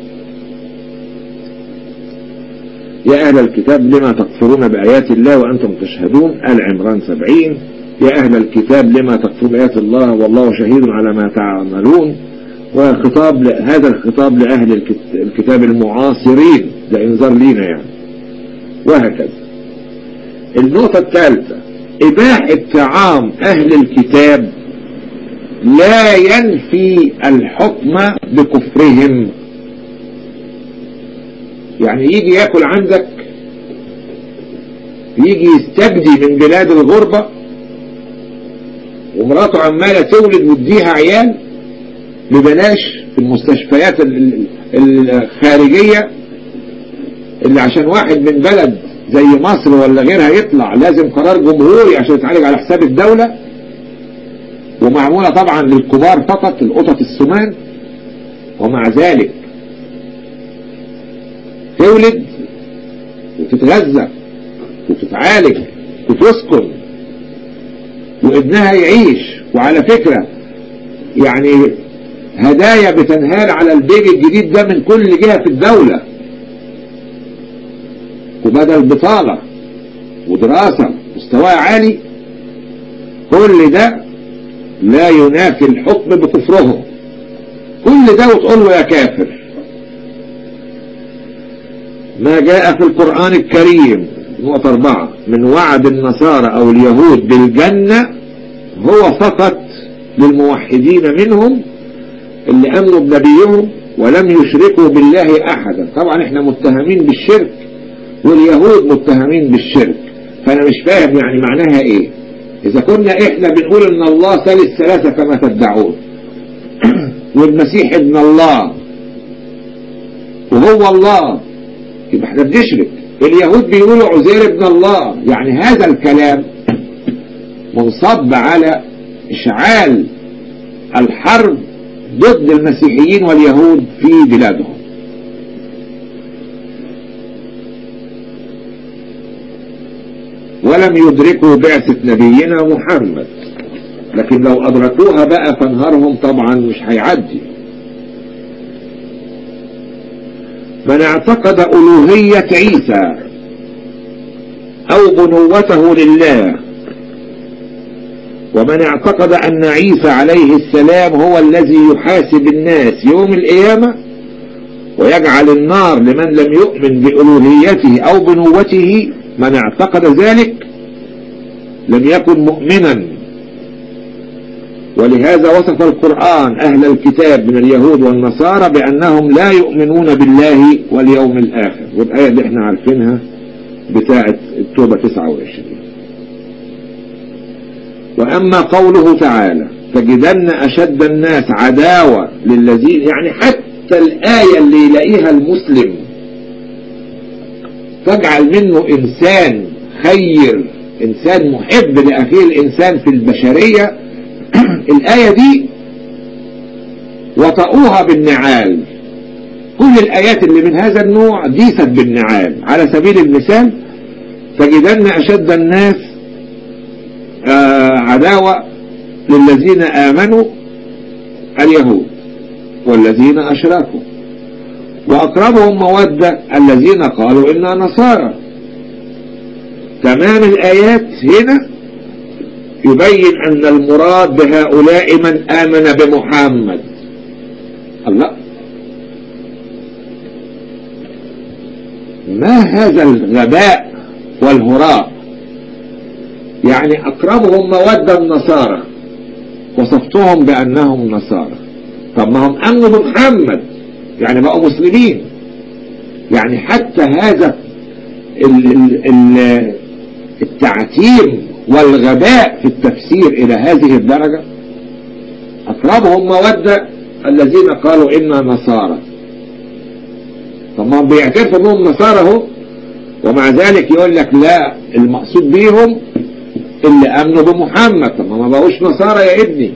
يا اهل الكتاب لما تكفرون بايات الله وانتم تشهدون ال عمران سبعين يا اهل الكتاب لما تكفرون بايات الله والله شهيد على ما تعملون وخطاب هذا الخطاب لأهل الكتاب المعاصرين ده انذار لينا يعني وهكذا النقطة الثالثة إباحة طعام أهل الكتاب لا ينفي الحكم بكفرهم يعني يجي ياكل عندك يجي يستجدي من بلاد الغربة ومراته عمالة تولد وتديها عيال ببلاش في المستشفيات الخارجية اللي عشان واحد من بلد زي مصر ولا غيرها يطلع لازم قرار جمهوري عشان يتعالج على حساب الدولة ومعمولة طبعا للكبار فقط القطط السمان ومع ذلك تولد وتتغذى وتتعالج وتسكن وابنها يعيش وعلى فكرة يعني هدايا بتنهال على البيبي الجديد ده من كل جهة في الدولة وبدل بطالة ودراسة مستوى عالي كل ده لا ينافي الحكم بكفرهم كل ده وتقول له يا كافر ما جاء في القرآن الكريم نقطة أربعة من وعد النصارى أو اليهود بالجنة هو فقط للموحدين منهم اللي أمنوا بنبيهم ولم يشركوا بالله أحدا طبعا احنا متهمين بالشرك واليهود متهمين بالشرك فأنا مش فاهم يعني معناها ايه إذا كنا احنا بنقول ان الله ثالث ثلاثة كما تدعون والمسيح ابن الله وهو الله يبقى احنا بنشرك اليهود بيقولوا عزير ابن الله يعني هذا الكلام منصب على اشعال الحرب ضد المسيحيين واليهود في بلادهم ولم يدركوا بعثة نبينا محمد لكن لو أدركوها بقى فانهارهم طبعا مش هيعدي من اعتقد ألوهية عيسى أو بنوته لله ومن اعتقد أن عيسى عليه السلام هو الذي يحاسب الناس يوم القيامة ويجعل النار لمن لم يؤمن بألوهيته أو بنوته من اعتقد ذلك لم يكن مؤمنا ولهذا وصف القرآن أهل الكتاب من اليهود والنصارى بأنهم لا يؤمنون بالله واليوم الآخر والآية اللي احنا عارفينها بتاعة التوبة 29 وأما قوله تعالى تجدن أشد الناس عداوة للذين يعني حتى الآية اللي يلاقيها المسلم تجعل منه إنسان خير إنسان محب لأخيه الإنسان في البشرية الآية دي وطأوها بالنعال كل الآيات اللي من هذا النوع ديست بالنعال على سبيل المثال تجدن أشد الناس آه عداوة للذين آمنوا اليهود والذين أشركوا وأقربهم مودة الذين قالوا إنا نصارى تمام الآيات هنا يبين أن المراد بهؤلاء من آمن بمحمد الله ما هذا الغباء والهراء يعني أقربهم مودة النصارى وصفتهم بأنهم نصارى طب ما هم أمنوا بمحمد يعني بقوا مسلمين يعني حتى هذا ال ال ال التعتيم والغباء في التفسير إلى هذه الدرجة أقربهم مودة الذين قالوا إنا نصارى طب ما هم بيعترفوا انهم نصارى اهو ومع ذلك يقول لك لا المقصود بيهم اللي امنوا بمحمد طب ما بقوش نصارى يا ابني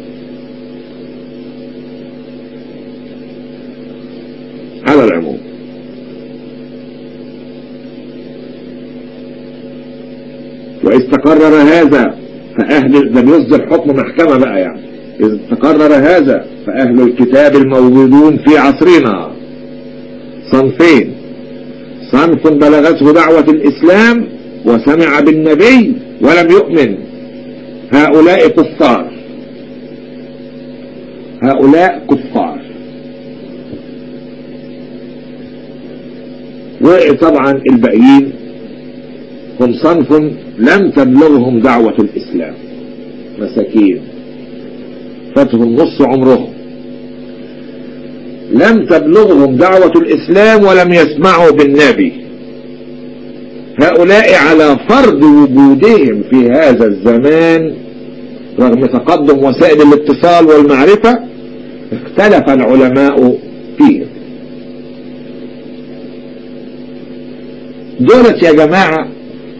على العموم وإذ تقرر هذا فأهل ده بيصدر حكم محكمة بقى يعني إذ تقرر هذا فأهل الكتاب الموجودون في عصرنا صنفين صنف بلغته دعوة الإسلام وسمع بالنبي ولم يؤمن هؤلاء كفار هؤلاء كفار وطبعا الباقيين هم صنف لم تبلغهم دعوة الإسلام مساكين فاتهم نص عمرهم لم تبلغهم دعوة الإسلام ولم يسمعوا بالنبي هؤلاء على فرض وجودهم في هذا الزمان رغم تقدم وسائل الاتصال والمعرفة اختلف العلماء فيهم دولت يا جماعة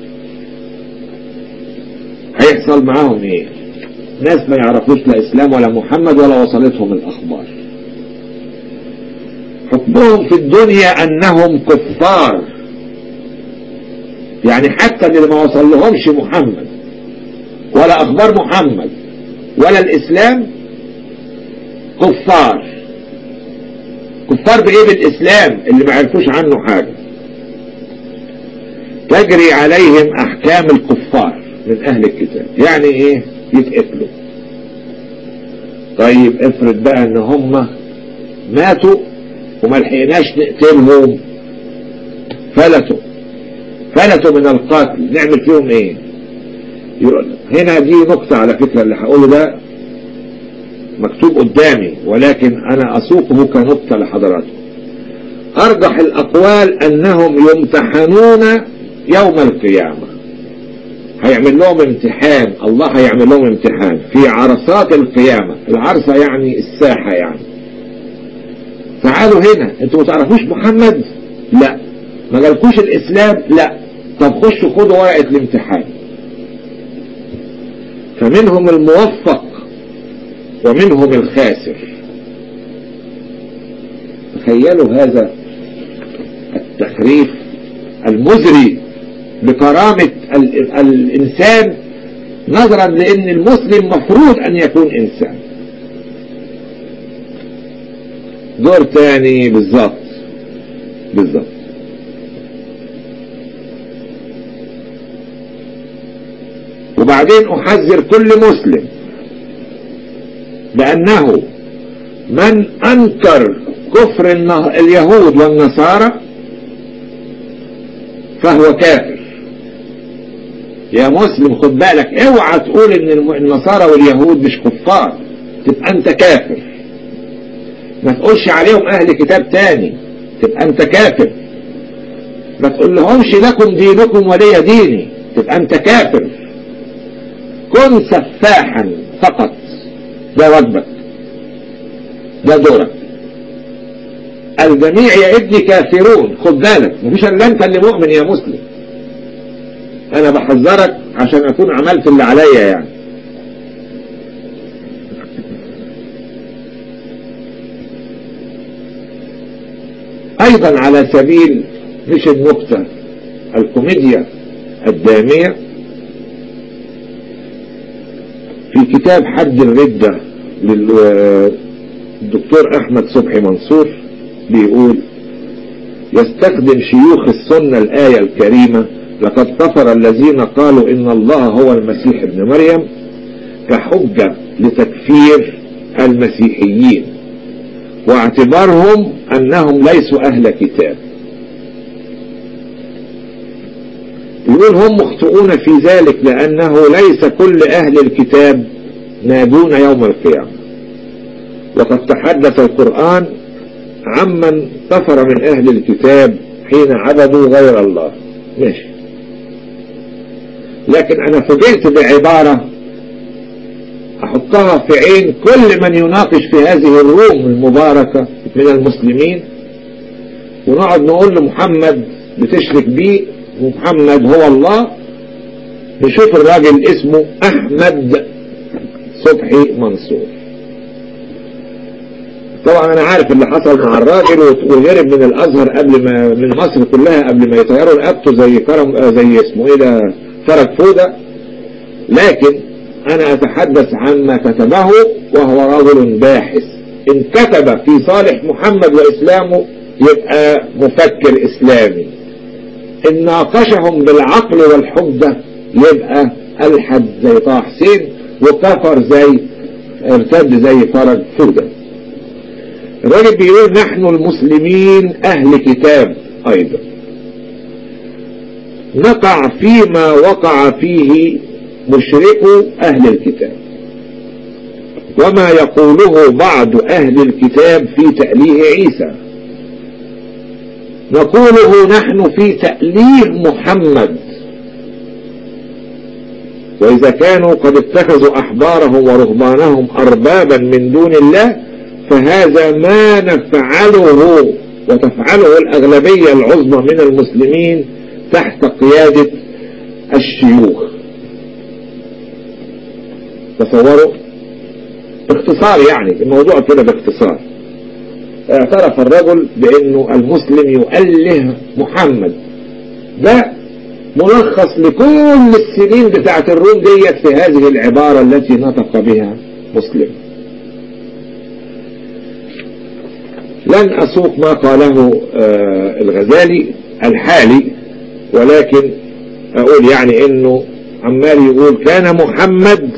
هيحصل معاهم ايه ناس ما يعرفوش لا اسلام ولا محمد ولا وصلتهم الاخبار حكمهم في الدنيا انهم كفار يعني حتى اللي ما وصل لهمش محمد ولا اخبار محمد ولا الاسلام كفار كفار بايه بالاسلام اللي ما عرفوش عنه حاجة تجري عليهم احكام الكفار من اهل الكتاب يعني ايه يتقتلوا طيب افرض بقى ان هم ماتوا وما لحقناش نقتلهم فلتوا فلتوا من القتل نعمل فيهم ايه يقول هنا دي نقطة على فكرة اللي هقوله ده مكتوب قدامي ولكن انا اسوقه كنقطة لحضراتكم ارجح الاقوال انهم يمتحنون يوم القيامة هيعمل لهم امتحان الله هيعمل لهم امتحان في عرصات القيامة العرصة يعني الساحة يعني تعالوا هنا انتوا ما تعرفوش محمد لا ما جالكوش الاسلام لا طب خشوا خدوا ورقة الامتحان فمنهم الموفق ومنهم الخاسر تخيلوا هذا التخريف المزري بكرامة ال الإنسان نظرا لأن المسلم مفروض أن يكون إنسان دور تاني بالظبط بالظبط وبعدين أحذر كل مسلم بأنه من أنكر كفر اليهود والنصارى فهو كافر يا مسلم خد بالك اوعى تقول ان النصارى واليهود مش كفار تبقى انت كافر ما تقولش عليهم اهل كتاب تاني تبقى انت كافر ما تقول لهمش لكم دينكم ولي ديني تبقى انت كافر كن سفاحا فقط ده واجبك ده دورك الجميع يا ابني كافرون خد بالك مفيش الا انت اللي مؤمن يا مسلم انا بحذرك عشان اكون عملت اللي عليا يعني ايضا على سبيل مش النكتة الكوميديا الدامية في كتاب حد الردة للدكتور احمد صبحي منصور بيقول يستخدم شيوخ السنة الآية الكريمة لقد كفر الذين قالوا إن الله هو المسيح ابن مريم كحجة لتكفير المسيحيين واعتبارهم أنهم ليسوا أهل كتاب يقول هم مخطئون في ذلك لأنه ليس كل أهل الكتاب نادون يوم القيامة وقد تحدث القرآن عمن كفر من أهل الكتاب حين عبدوا غير الله ماشي لكن أنا فوجئت بعبارة أحطها في عين كل من يناقش في هذه الروم المباركة من المسلمين ونقعد نقول لمحمد بتشرك بيه ومحمد هو الله نشوف الراجل اسمه أحمد صبحي منصور طبعا انا عارف اللي حصل مع الراجل وهرب من الازهر قبل ما من مصر كلها قبل ما يطيروا رقبته زي كرم زي اسمه ايه ده فرج فودة لكن انا اتحدث عما كتبه وهو رجل باحث ان كتب في صالح محمد واسلامه يبقى مفكر اسلامي ان ناقشهم بالعقل والحجة يبقى الحد زي طه حسين وكفر زي ارتد زي فرج فودة الراجل بيقول نحن المسلمين اهل كتاب ايضا نقع فيما وقع فيه مشركو اهل الكتاب وما يقوله بعض اهل الكتاب في تأليه عيسى نقوله نحن في تأليه محمد وإذا كانوا قد اتخذوا أحبارهم ورهبانهم أربابا من دون الله فهذا ما نفعله وتفعله الأغلبية العظمى من المسلمين تحت قيادة الشيوخ تصوروا باختصار يعني الموضوع كده باختصار اعترف الرجل بانه المسلم يؤله محمد ده ملخص لكل السنين بتاعت الروم ديت في هذه العبارة التي نطق بها مسلم لن أسوق ما قاله آه الغزالي الحالي ولكن أقول يعني إنه عمال يقول كان محمد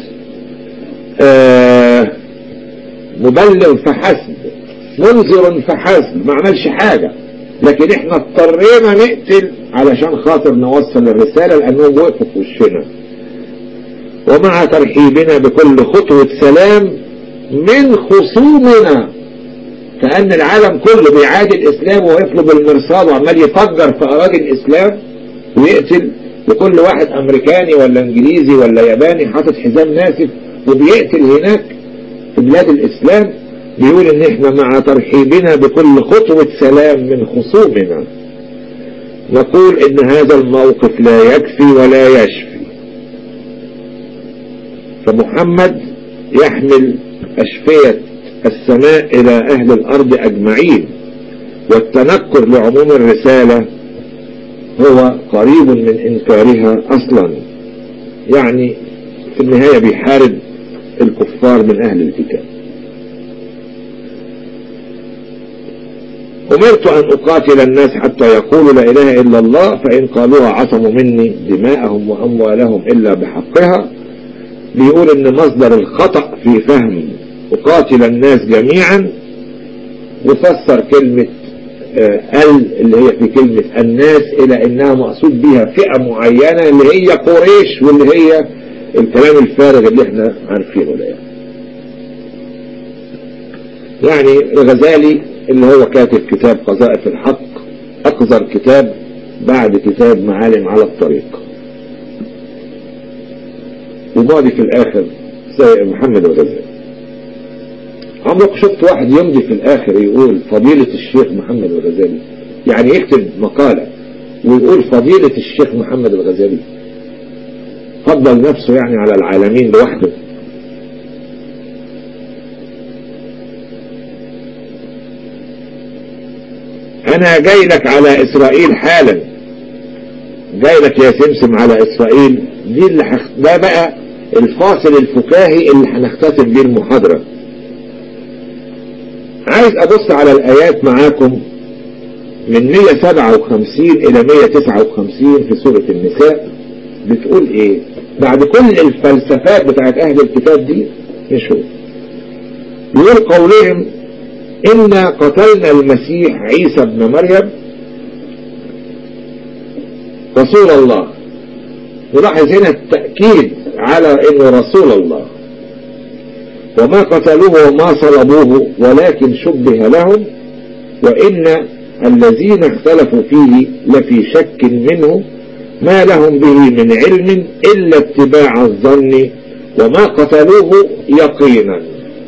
آه مبلغ فحسب منذر فحسب ما عملش حاجة لكن احنا اضطرينا نقتل علشان خاطر نوصل الرسالة لأنهم وقفوا في وشنا ومع ترحيبنا بكل خطوة سلام من خصومنا كأن العالم كله بيعادي الإسلام ويطلب المرصاد وعمال يفجر في أراضي الإسلام ويقتل وكل واحد أمريكاني ولا إنجليزي ولا ياباني حاطط حزام ناسف وبيقتل هناك في بلاد الإسلام بيقول إن إحنا مع ترحيبنا بكل خطوة سلام من خصومنا نقول إن هذا الموقف لا يكفي ولا يشفي فمحمد يحمل أشفية السماء إلى أهل الأرض أجمعين والتنكر لعموم الرسالة هو قريب من إنكارها أصلا يعني في النهاية بيحارب الكفار من أهل الكتاب أمرت أن أقاتل الناس حتى يقولوا لا إله إلا الله فإن قالوها عصموا مني دماءهم وأموالهم إلا بحقها بيقول إن مصدر الخطأ في فهم أقاتل الناس جميعا وفسر كلمة ال اللي هي في كلمة الناس إلى إنها مقصود بها فئة معينة اللي هي قريش واللي هي الكلام الفارغ اللي احنا عارفينه ده يعني الغزالي اللي هو كاتب كتاب قذائف الحق أقذر كتاب بعد كتاب معالم على الطريق وماضي في الآخر زي محمد الغزالي عمرك شفت واحد يمضي في الآخر يقول فضيلة الشيخ محمد الغزالي يعني يكتب مقالة ويقول فضيلة الشيخ محمد الغزالي فضل نفسه يعني على العالمين لوحده انا جاي لك على اسرائيل حالا جاي لك يا سمسم على اسرائيل دي اللي حخ... ده بقى الفاصل الفكاهي اللي هنختتم بيه المحاضرة عايز ابص على الايات معاكم من 157 الى 159 في سورة النساء بتقول ايه بعد كل الفلسفات بتاعت اهل الكتاب دي نشوف يقول قولهم إنا قتلنا المسيح عيسى ابن مريم رسول الله نلاحظ هنا التأكيد على انه رسول الله وما قتلوه وما صلبوه ولكن شبه لهم وإن الذين اختلفوا فيه لفي شك منه ما لهم به من علم إلا اتباع الظن وما قتلوه يقينا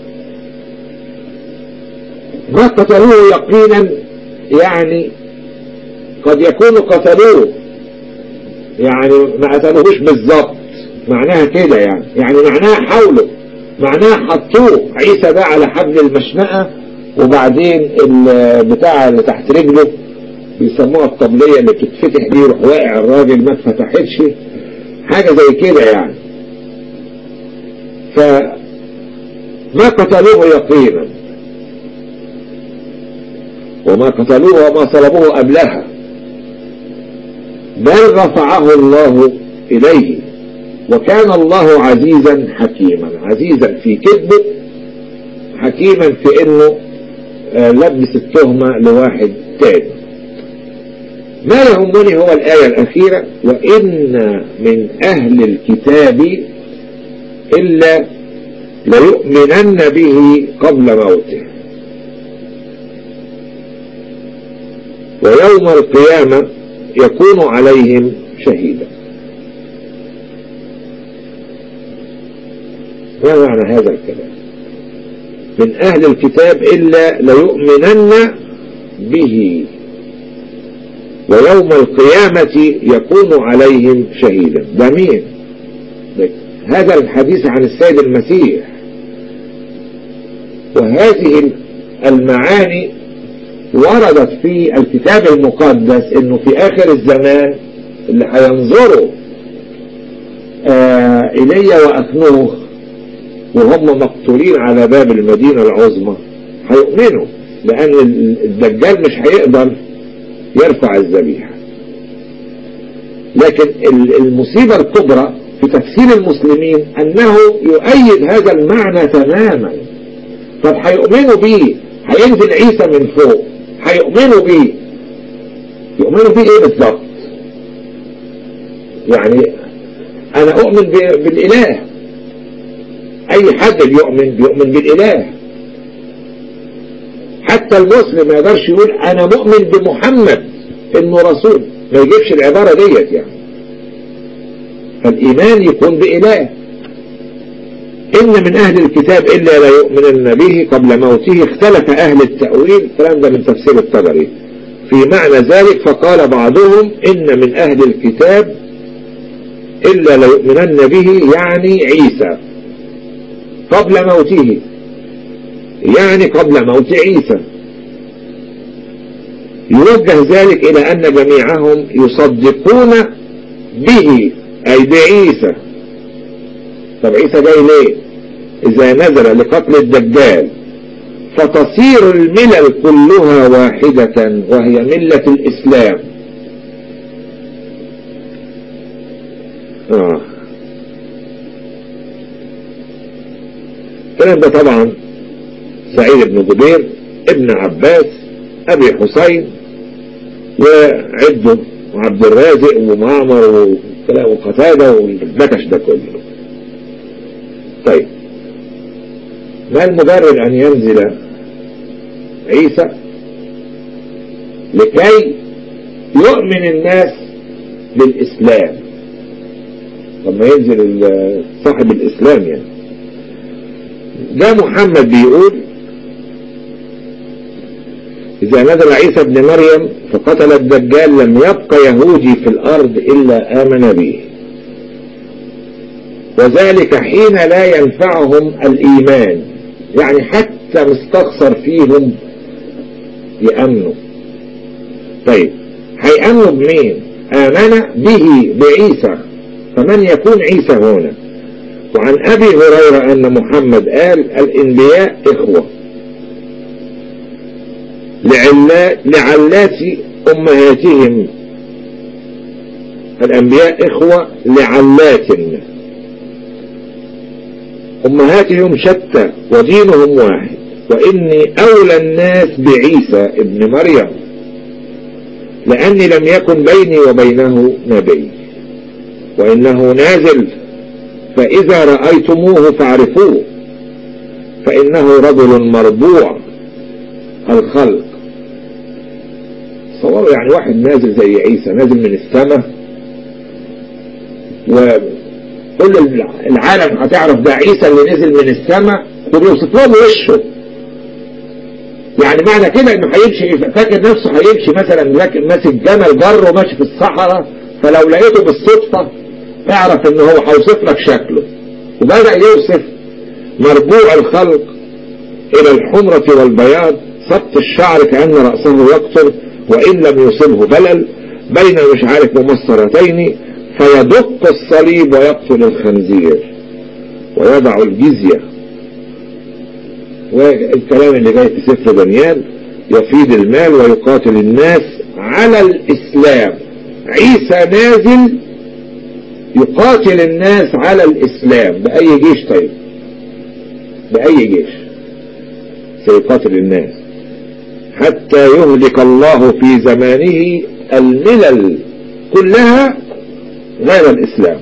ما قتلوه يقينا يعني قد يكونوا قتلوه يعني ما قتلوهوش بالظبط معناها كده يعني يعني معناها حاولوا معناها حطوه عيسى ده على حبل المشنقة وبعدين البتاع اللي تحت رجله بيسموها الطبلية اللي بتتفتح دي يروح واقع الراجل ما اتفتحتش حاجة زي كده يعني فما قتلوه يقينا وما قتلوه وما صلبوه قبلها بل رفعه الله إليه وكان الله عزيزا حكيما عزيزا في كذبه حكيما في انه لبس التهمة لواحد تاني ما يهمني هو الآية الأخيرة وإن من أهل الكتاب إلا ليؤمنن به قبل موته ويوم القيامة يكون عليهم شهيدا ما معنى هذا الكلام من أهل الكتاب إلا ليؤمنن به ويوم القيامة يكون عليهم شهيدا ده مين هذا الحديث عن السيد المسيح وهذه المعاني وردت في الكتاب المقدس انه في اخر الزمان اللي هينظروا آه إلي وأكنوه وهم مقتولين على باب المدينة العظمى هيؤمنوا لأن الدجال مش هيقدر يرفع الذبيحة لكن المصيبة الكبرى في تفسير المسلمين أنه يؤيد هذا المعنى تماما طب هيؤمنوا بيه هينزل عيسى من فوق هيؤمنوا بيه يؤمنوا بيه ايه بالظبط يعني انا اؤمن بالاله اي حد بيؤمن بيؤمن بالاله حتى المسلم ما يقدرش يقول انا مؤمن بمحمد انه رسول ما يجيبش العبارة ديت يعني فالايمان يكون باله إن من أهل الكتاب إلا لا يؤمنن به قبل موته اختلف أهل التأويل الكلام ده من تفسير الطبري في معنى ذلك فقال بعضهم إن من أهل الكتاب إلا لا يؤمنن به يعني عيسى قبل موته يعني قبل موت عيسى يوجه ذلك إلى أن جميعهم يصدقون به أي بعيسى طب عيسى جاي ليه إذا نزل لقتل الدجال فتصير الملل كلها واحدة وهي ملة الإسلام آه. الكلام ده طبعا سعيد بن جبير ابن عباس أبي حسين وعبده وعبد الرازق ومعمر وقتادة والبكش ده كله طيب ما المبرر أن ينزل عيسى لكي يؤمن الناس بالإسلام طب ما ينزل صاحب الإسلام يعني ده محمد بيقول إذا نزل عيسى ابن مريم فقتل الدجال لم يبق يهودي في الأرض إلا آمن به وذلك حين لا ينفعهم الإيمان يعني حتى مستخسر فيهم يأمنوا طيب هيأمنوا بمين آمن به بعيسى فمن يكون عيسى هنا وعن أبي هريرة أن محمد قال الإنبياء إخوة لعلات أمهاتهم الأنبياء إخوة لعلات أمهاتهم شتى ودينهم واحد وإني أولى الناس بعيسى ابن مريم لأني لم يكن بيني وبينه نبي وإنه نازل فإذا رأيتموه فاعرفوه فإنه رجل مربوع الخلق صوروا يعني واحد نازل زي عيسى نازل من السماء وكل العالم هتعرف ده عيسى اللي نزل من السماء وبيوصف لهم وشه يعني معنى كده انه هيمشي فاكر نفسه هيمشي مثلا ماسك جمل بره وماشي في الصحراء فلو لقيته بالصدفة اعرف ان هو هيوصف لك شكله وبدأ يوصف مربوع الخلق الى الحمرة والبياض سبط الشعر كأن رأسه يقطر وإن لم يصبه بلل بين مش عارف ممصرتين فيدق الصليب ويقتل الخنزير ويضع الجزية والكلام اللي جاي في سفر دانيال يفيد المال ويقاتل الناس على الإسلام عيسى نازل يقاتل الناس على الإسلام بأي جيش طيب بأي جيش سيقاتل الناس حتى يهلك الله في زمانه الملل كلها غير الإسلام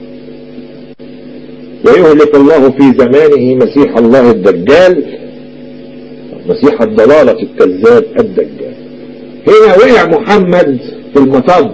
ويهلك الله في زمانه مسيح الله الدجال مسيح الضلالة الكذاب الدجال هنا وقع محمد في المطب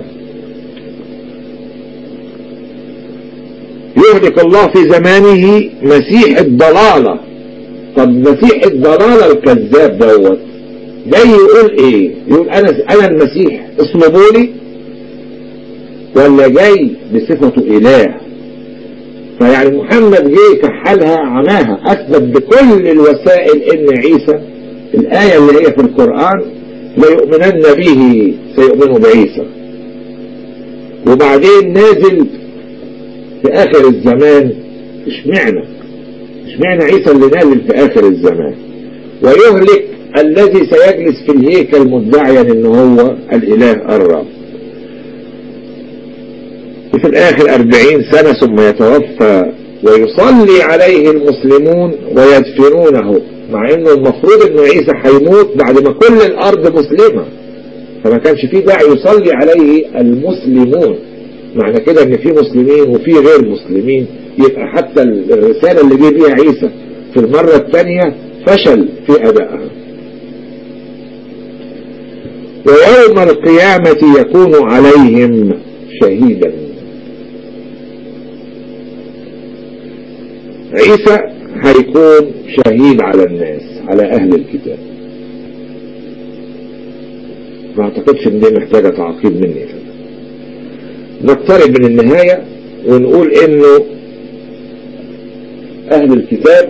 يهلك الله في زمانه مسيح الضلالة طب مسيح الضلالة الكذاب دوت جاي يقول ايه يقول انا انا المسيح اصلبوني ولا جاي بصفته اله فيعني محمد جه كحلها عماها اثبت بكل الوسائل ان عيسى الايه اللي هي في القرآن لا يؤمنن به سيؤمنوا بعيسى وبعدين نازل في اخر الزمان اشمعنى اشمعنى عيسى اللي نازل في اخر الزمان ويهلك الذي سيجلس في الهيكل مدعيا ان هو الاله الرب وفي الاخر اربعين سنة ثم يتوفى ويصلي عليه المسلمون ويدفنونه مع انه المفروض ان عيسى هيموت بعد ما كل الارض مسلمة فما كانش فيه داعي يصلي عليه المسلمون معنى كده ان في مسلمين وفي غير مسلمين يبقى حتى الرسالة اللي جه بيها عيسى في المرة الثانية فشل في ادائها ويوم القيامة يكون عليهم شهيدا عيسى هيكون شهيد على الناس على اهل الكتاب ما اعتقدش ان دي محتاجة تعقيب مني نقترب من النهاية ونقول انه اهل الكتاب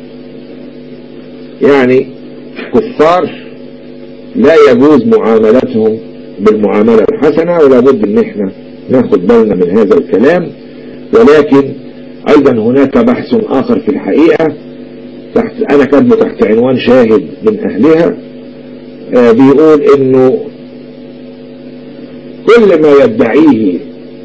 يعني كفار لا يجوز معاملتهم بالمعاملة الحسنة ولا بد ان احنا ناخد بالنا من هذا الكلام ولكن ايضا هناك بحث اخر في الحقيقة تحت انا كاتبه تحت عنوان شاهد من اهلها آه بيقول انه كل ما يدعيه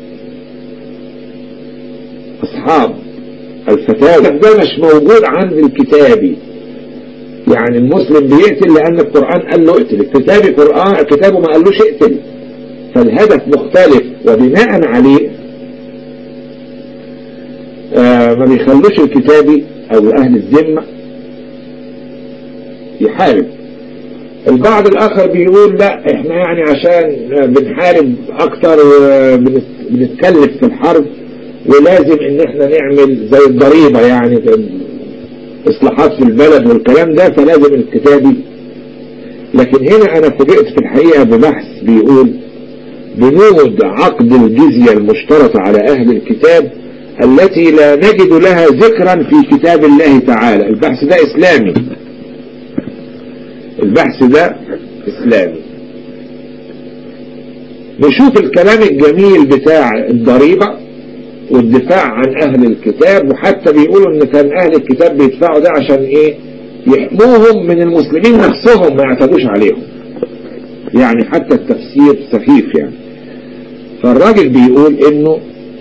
اصحاب الفتاوى ده مش موجود عند الكتابي يعني المسلم بيقتل لان القرآن قال له اقتل الكتابي قرآن كتابه ما قالوش اقتل فالهدف مختلف وبناء عليه آه ما بيخلوش الكتابي او اهل الذمة يحارب البعض الاخر بيقول لا احنا يعني عشان بنحارب اكتر وبنتكلف في الحرب ولازم ان احنا نعمل زي الضريبة يعني اصلاحات في البلد والكلام ده فلازم الكتابي لكن هنا انا فوجئت في الحقيقة ببحث بيقول بنود عقد الجزية المشترطة على اهل الكتاب التي لا نجد لها ذكرا في كتاب الله تعالى البحث ده اسلامي البحث ده اسلامي نشوف الكلام الجميل بتاع الضريبة والدفاع عن اهل الكتاب وحتى بيقولوا ان كان اهل الكتاب بيدفعوا ده عشان ايه يحموهم من المسلمين نفسهم ما يعتدوش عليهم يعني حتى التفسير سخيف يعني فالراجل بيقول انه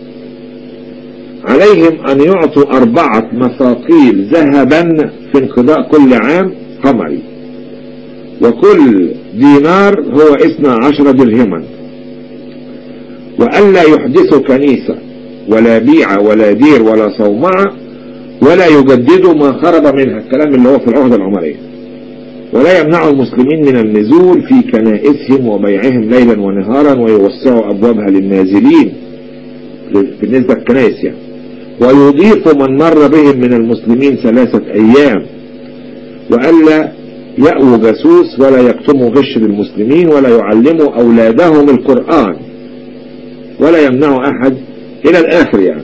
عليهم ان يعطوا اربعة مثاقيل ذهبا في انقضاء كل عام قمري وكل دينار هو اثنى عشر درهما وألا يحدثوا كنيسة ولا بيع ولا دير ولا صومعة ولا يجددوا ما خرب منها الكلام اللي هو في العهد العمرية ولا يمنعوا المسلمين من النزول في كنائسهم وبيعهم ليلا ونهارا ويوسعوا أبوابها للنازلين بالنسبة للكنائس يعني ويضيف من مر بهم من المسلمين ثلاثة أيام وألا يأووا جاسوس ولا يكتموا غش للمسلمين ولا يعلموا أولادهم القرآن ولا يمنعوا أحد إلى الآخر يعني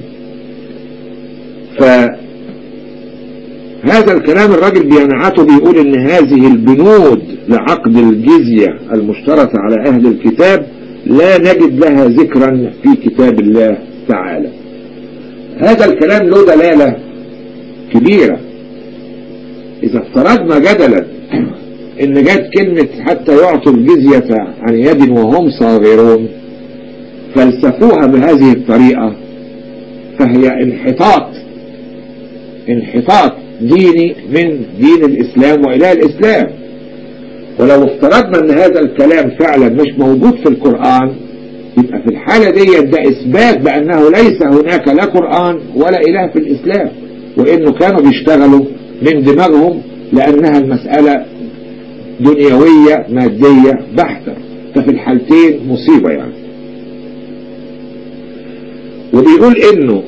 فهذا الكلام الراجل بينعته بيقول إن هذه البنود لعقد الجزية المشترطة على أهل الكتاب لا نجد لها ذكرا في كتاب الله تعالى هذا الكلام له دلالة كبيرة إذا افترضنا جدلا إن جت كلمة حتى يعطوا الجزية عن يد وهم صاغرون فلسفوها بهذه الطريقة فهي انحطاط انحطاط ديني من دين الإسلام وإله الإسلام ولو افترضنا ان هذا الكلام فعلا مش موجود في القرآن يبقى في الحالة دي ده اثبات بانه ليس هناك لا قرآن ولا اله في الاسلام وانه كانوا بيشتغلوا من دماغهم لانها المسألة دنيوية مادية بحتة ففي الحالتين مصيبة يعني وبيقول انه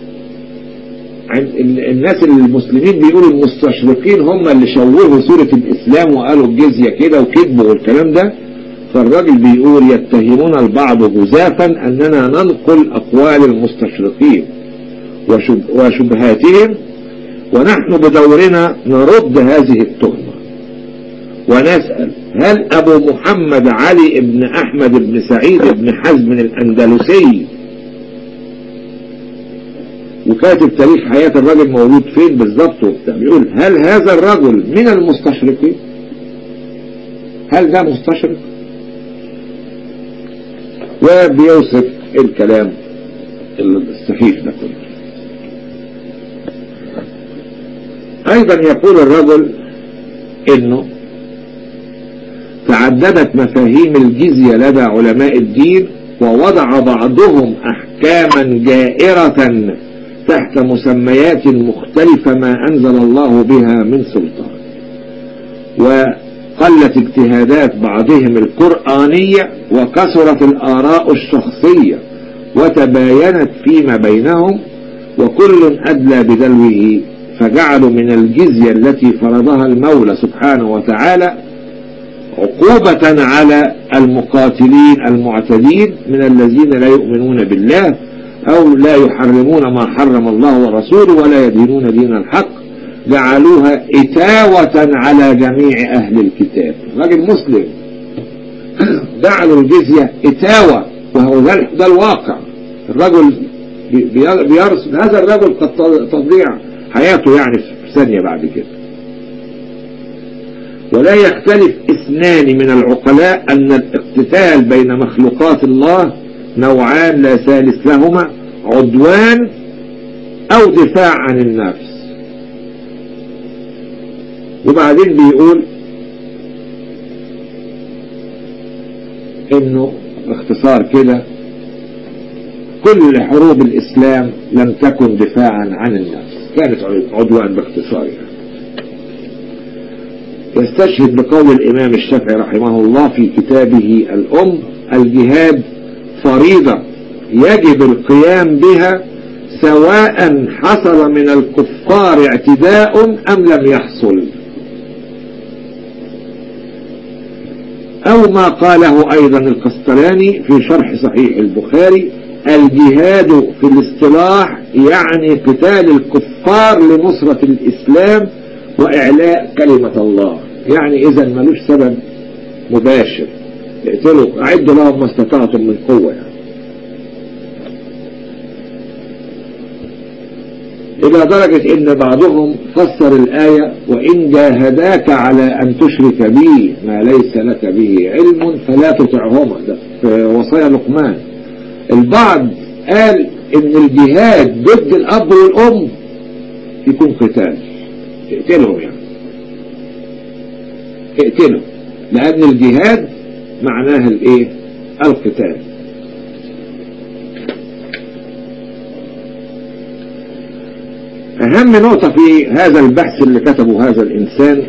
الناس المسلمين بيقولوا المستشرقين هم اللي شوهوا سورة الإسلام وقالوا الجزية كده وكذبوا والكلام ده فالراجل بيقول يتهمون البعض جزافا أننا ننقل أقوال المستشرقين وشب وشبهاتهم ونحن بدورنا نرد هذه التهمة ونسأل هل أبو محمد علي بن أحمد بن سعيد بن حزم الأندلسي وكاتب تاريخ حياة الرجل موجود فين بالظبط وبتاع بيقول هل هذا الرجل من المستشرقين هل ده مستشرق وبيوصف الكلام السخيف ده كله ايضا يقول الرجل انه تعددت مفاهيم الجزية لدى علماء الدين ووضع بعضهم احكاما جائرة تحت مسميات مختلفة ما انزل الله بها من سلطان وقلت اجتهادات بعضهم القرآنية وكثرت الاراء الشخصية وتباينت فيما بينهم وكل ادلى بدلوه فجعلوا من الجزية التي فرضها المولى سبحانه وتعالى عقوبة على المقاتلين المعتدين من الذين لا يؤمنون بالله أو لا يحرمون ما حرم الله ورسوله ولا يدينون دين الحق جعلوها إتاوة على جميع أهل الكتاب راجل مسلم جعلوا الجزية إتاوة وهو ده الواقع الرجل بيرسل هذا الرجل قد تضيع حياته يعني في ثانية بعد كده ولا يختلف اثنان من العقلاء أن الاقتتال بين مخلوقات الله نوعان لا ثالث لهما عدوان أو دفاع عن النفس وبعدين بيقول انه باختصار كده كل حروب الاسلام لم تكن دفاعا عن النفس كانت عدوان باختصار يعني. يستشهد بقول الإمام الشافعي رحمه الله في كتابه الأم الجهاد فريضة يجب القيام بها سواء حصل من الكفار اعتداء أم لم يحصل أو ما قاله أيضا القسطلاني في شرح صحيح البخاري الجهاد في الاصطلاح يعني قتال الكفار لنصرة الإسلام وإعلاء كلمة الله يعني إذا ملوش سبب مباشر اقتلوا أعدوا لهم ما استطعتم من قوة يعني. إلى درجة إن بعضهم فسر الآية وإن جاهداك على أن تشرك بي ما ليس لك به علم فلا تطعهما ده في وصايا لقمان البعض قال إن الجهاد ضد الأب والأم يكون قتال اقتلهم يعني اقتلهم لأن الجهاد معناها الايه القتال أهم نقطة في هذا البحث اللي كتبه هذا الإنسان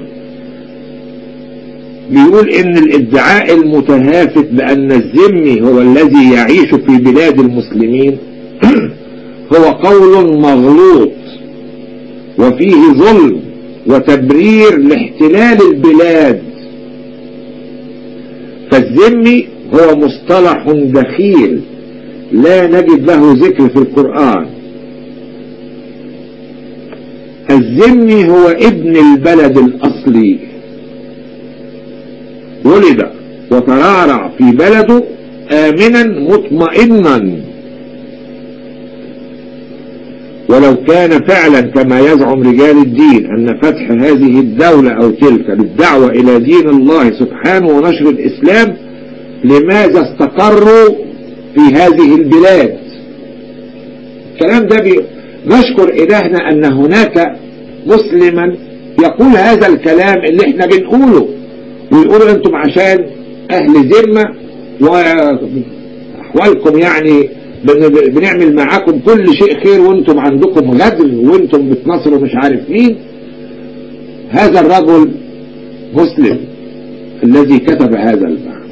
بيقول إن الادعاء المتهافت بأن الذمي هو الذي يعيش في بلاد المسلمين هو قول مغلوط وفيه ظلم وتبرير لاحتلال البلاد فالذمي هو مصطلح دخيل لا نجد له ذكر في القرآن الذمي هو ابن البلد الأصلي ولد وترعرع في بلده آمنا مطمئنا ولو كان فعلا كما يزعم رجال الدين أن فتح هذه الدولة أو تلك بالدعوة إلى دين الله سبحانه ونشر الإسلام لماذا استقروا في هذه البلاد الكلام ده بي... نشكر إلهنا أن هناك مسلما يقول هذا الكلام اللي احنا بنقوله ويقولوا انتم عشان اهل ذمة واحوالكم يعني بنعمل معاكم كل شيء خير وانتم عندكم غدر وانتم بتنصروا مش عارف مين هذا الرجل مسلم الذي كتب هذا البحث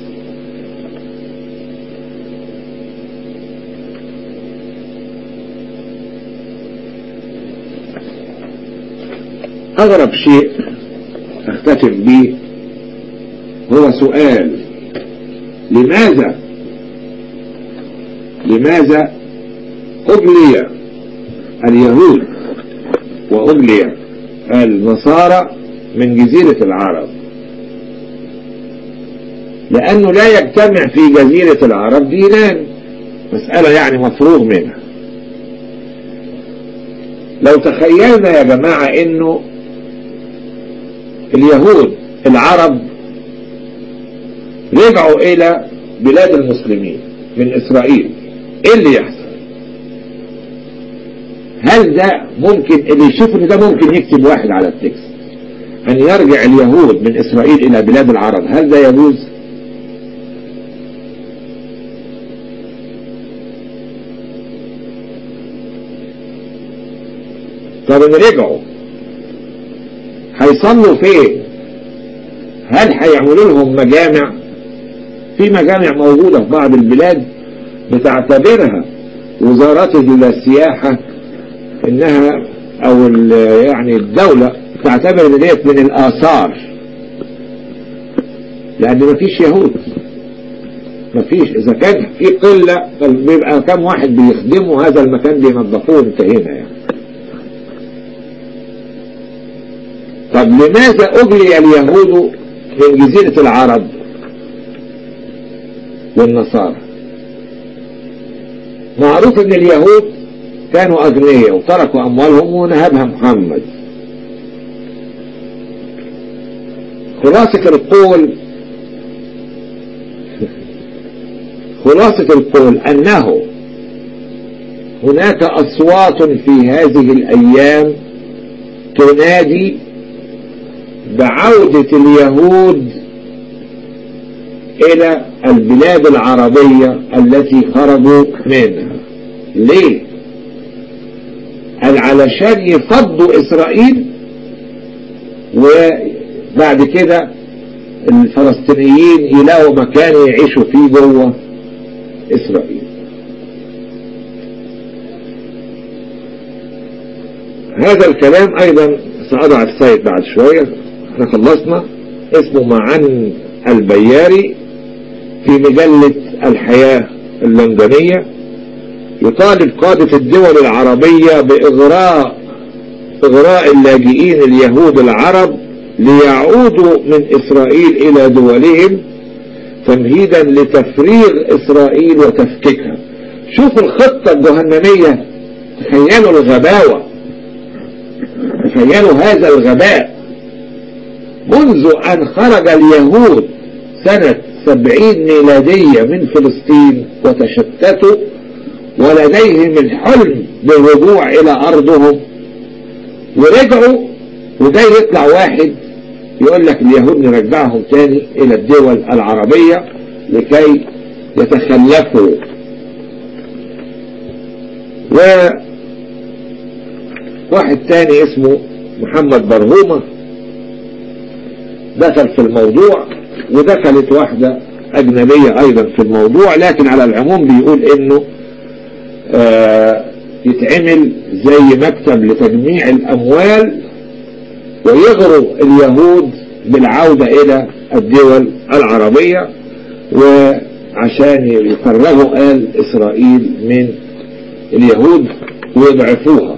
أغرب شيء أختتم به هو سؤال لماذا لماذا أبلي اليهود وأبلي النصارى من جزيرة العرب لأنه لا يجتمع في جزيرة العرب دينان مسألة يعني مفروغ منها لو تخيلنا يا جماعة انه اليهود العرب رجعوا الى بلاد المسلمين من اسرائيل ايه اللي يحصل هل ده ممكن اللي يشوف ان ده ممكن يكتب واحد على التكست ان يرجع اليهود من اسرائيل الى بلاد العرب هل ده يجوز طب ان رجعوا هيصلوا فين هل هيعملوا لهم مجامع في مجامع موجودة في بعض البلاد بتعتبرها وزارات السياحة انها او يعني الدولة تعتبر ان ديت من الاثار لان مفيش يهود مفيش اذا كان في قلة بيبقى كم واحد بيخدموا هذا المكان بينظفوه انتهينا يعني طب لماذا اجلي اليهود من جزيرة العرب والنصارى معروف ان اليهود كانوا اغنياء وتركوا اموالهم ونهبها محمد خلاصة القول خلاصة القول انه هناك اصوات في هذه الايام تنادي بعودة اليهود الى البلاد العربية التي خرجوا منها ليه قال علشان يفضوا اسرائيل وبعد كده الفلسطينيين يلاقوا مكان يعيشوا فيه جوه اسرائيل هذا الكلام ايضا سأضع السيد بعد شوية احنا خلصنا اسمه معن البياري في مجلة الحياة اللندنية يطالب قادة الدول العربية بإغراء إغراء اللاجئين اليهود العرب ليعودوا من إسرائيل إلى دولهم تمهيدا لتفريغ إسرائيل وتفكيكها شوف الخطة الجهنمية تخيلوا الغباوة تخيلوا هذا الغباء منذ أن خرج اليهود سنة سبعين ميلادية من فلسطين وتشتتوا ولديهم الحلم بالرجوع إلى أرضهم ورجعوا وجاي يطلع واحد يقول لك اليهود نرجعهم تاني إلى الدول العربية لكي يتخلفوا وواحد تاني اسمه محمد برهومة دخل في الموضوع ودخلت واحدة أجنبية أيضا في الموضوع لكن على العموم بيقول إنه آه يتعمل زي مكتب لتجميع الأموال ويغروا اليهود بالعودة إلى الدول العربية وعشان يفرغوا قال إسرائيل من اليهود ويضعفوها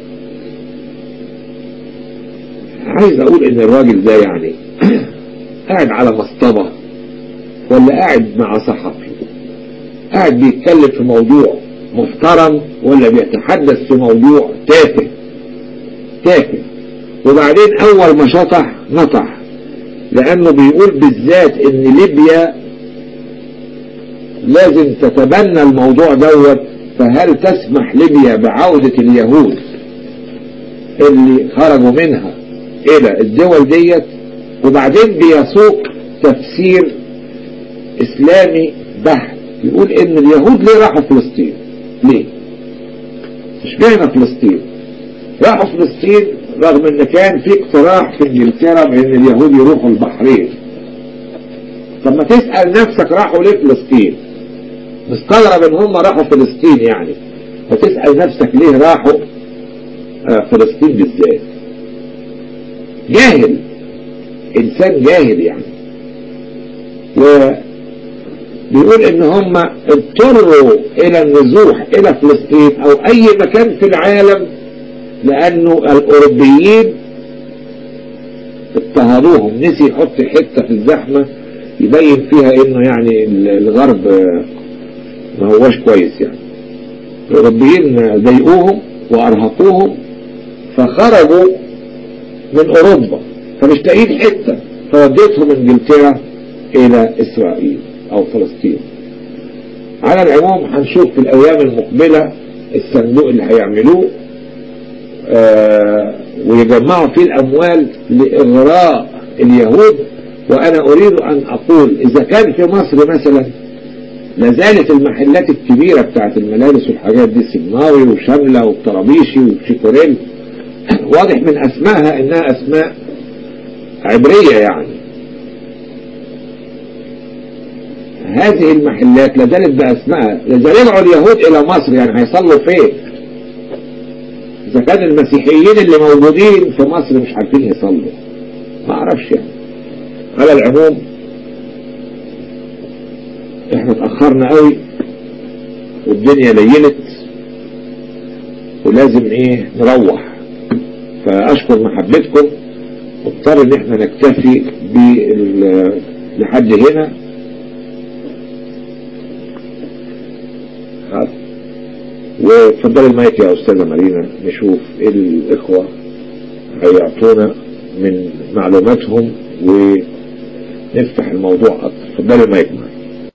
عايز أقول إن الراجل ده يعني قاعد على مصطبة ولا قاعد مع صحفي قاعد بيتكلم في موضوع محترم ولا بيتحدث في موضوع تافه تافه وبعدين اول ما شطح نطح لانه بيقول بالذات ان ليبيا لازم تتبنى الموضوع دوت فهل تسمح ليبيا بعودة اليهود اللي خرجوا منها الى الدول ديت وبعدين بيسوق تفسير اسلامي بحت يقول ان اليهود ليه راحوا فلسطين ليه اشمعنى فلسطين راحوا فلسطين رغم ان كان في اقتراح في انجلترا بان اليهود يروحوا البحرين طب ما تسأل نفسك راحوا ليه فلسطين مستغرب ان هم راحوا فلسطين يعني فتسأل نفسك ليه راحوا آه فلسطين بالذات جاهل انسان جاهل يعني وبيقول ان هم اضطروا الى النزوح الى فلسطين او اي مكان في العالم لانه الاوروبيين اضطهدوهم نسي يحط حتة في الزحمة يبين فيها انه يعني الغرب ما هوش كويس يعني الاوروبيين ضايقوهم وارهقوهم فخرجوا من اوروبا فمش لاقيين حته فوديتهم انجلترا الى اسرائيل او فلسطين على العموم هنشوف في الايام المقبله الصندوق اللي هيعملوه آه ويجمعوا فيه الاموال لاغراء اليهود وانا اريد ان اقول اذا كان في مصر مثلا لازالت المحلات الكبيرة بتاعت الملابس والحاجات دي سماوي وشاملة وطرابيشي وشيكوريل واضح من اسمائها انها اسماء عبرية يعني هذه المحلات لازالت باسمائها اذا رجعوا اليهود الى مصر يعني هيصلوا فين اذا كان المسيحيين اللي موجودين في مصر مش عارفين يصلوا ما اعرفش يعني على العموم احنا اتأخرنا قوي والدنيا ليلت ولازم ايه نروح فاشكر محبتكم واضطر ان احنا نكتفي لحد هنا وتفضل المايك يا استاذة مارينا نشوف ايه الاخوة هيعطونا من معلوماتهم ونفتح الموضوع اكتر تفضل المايك معنا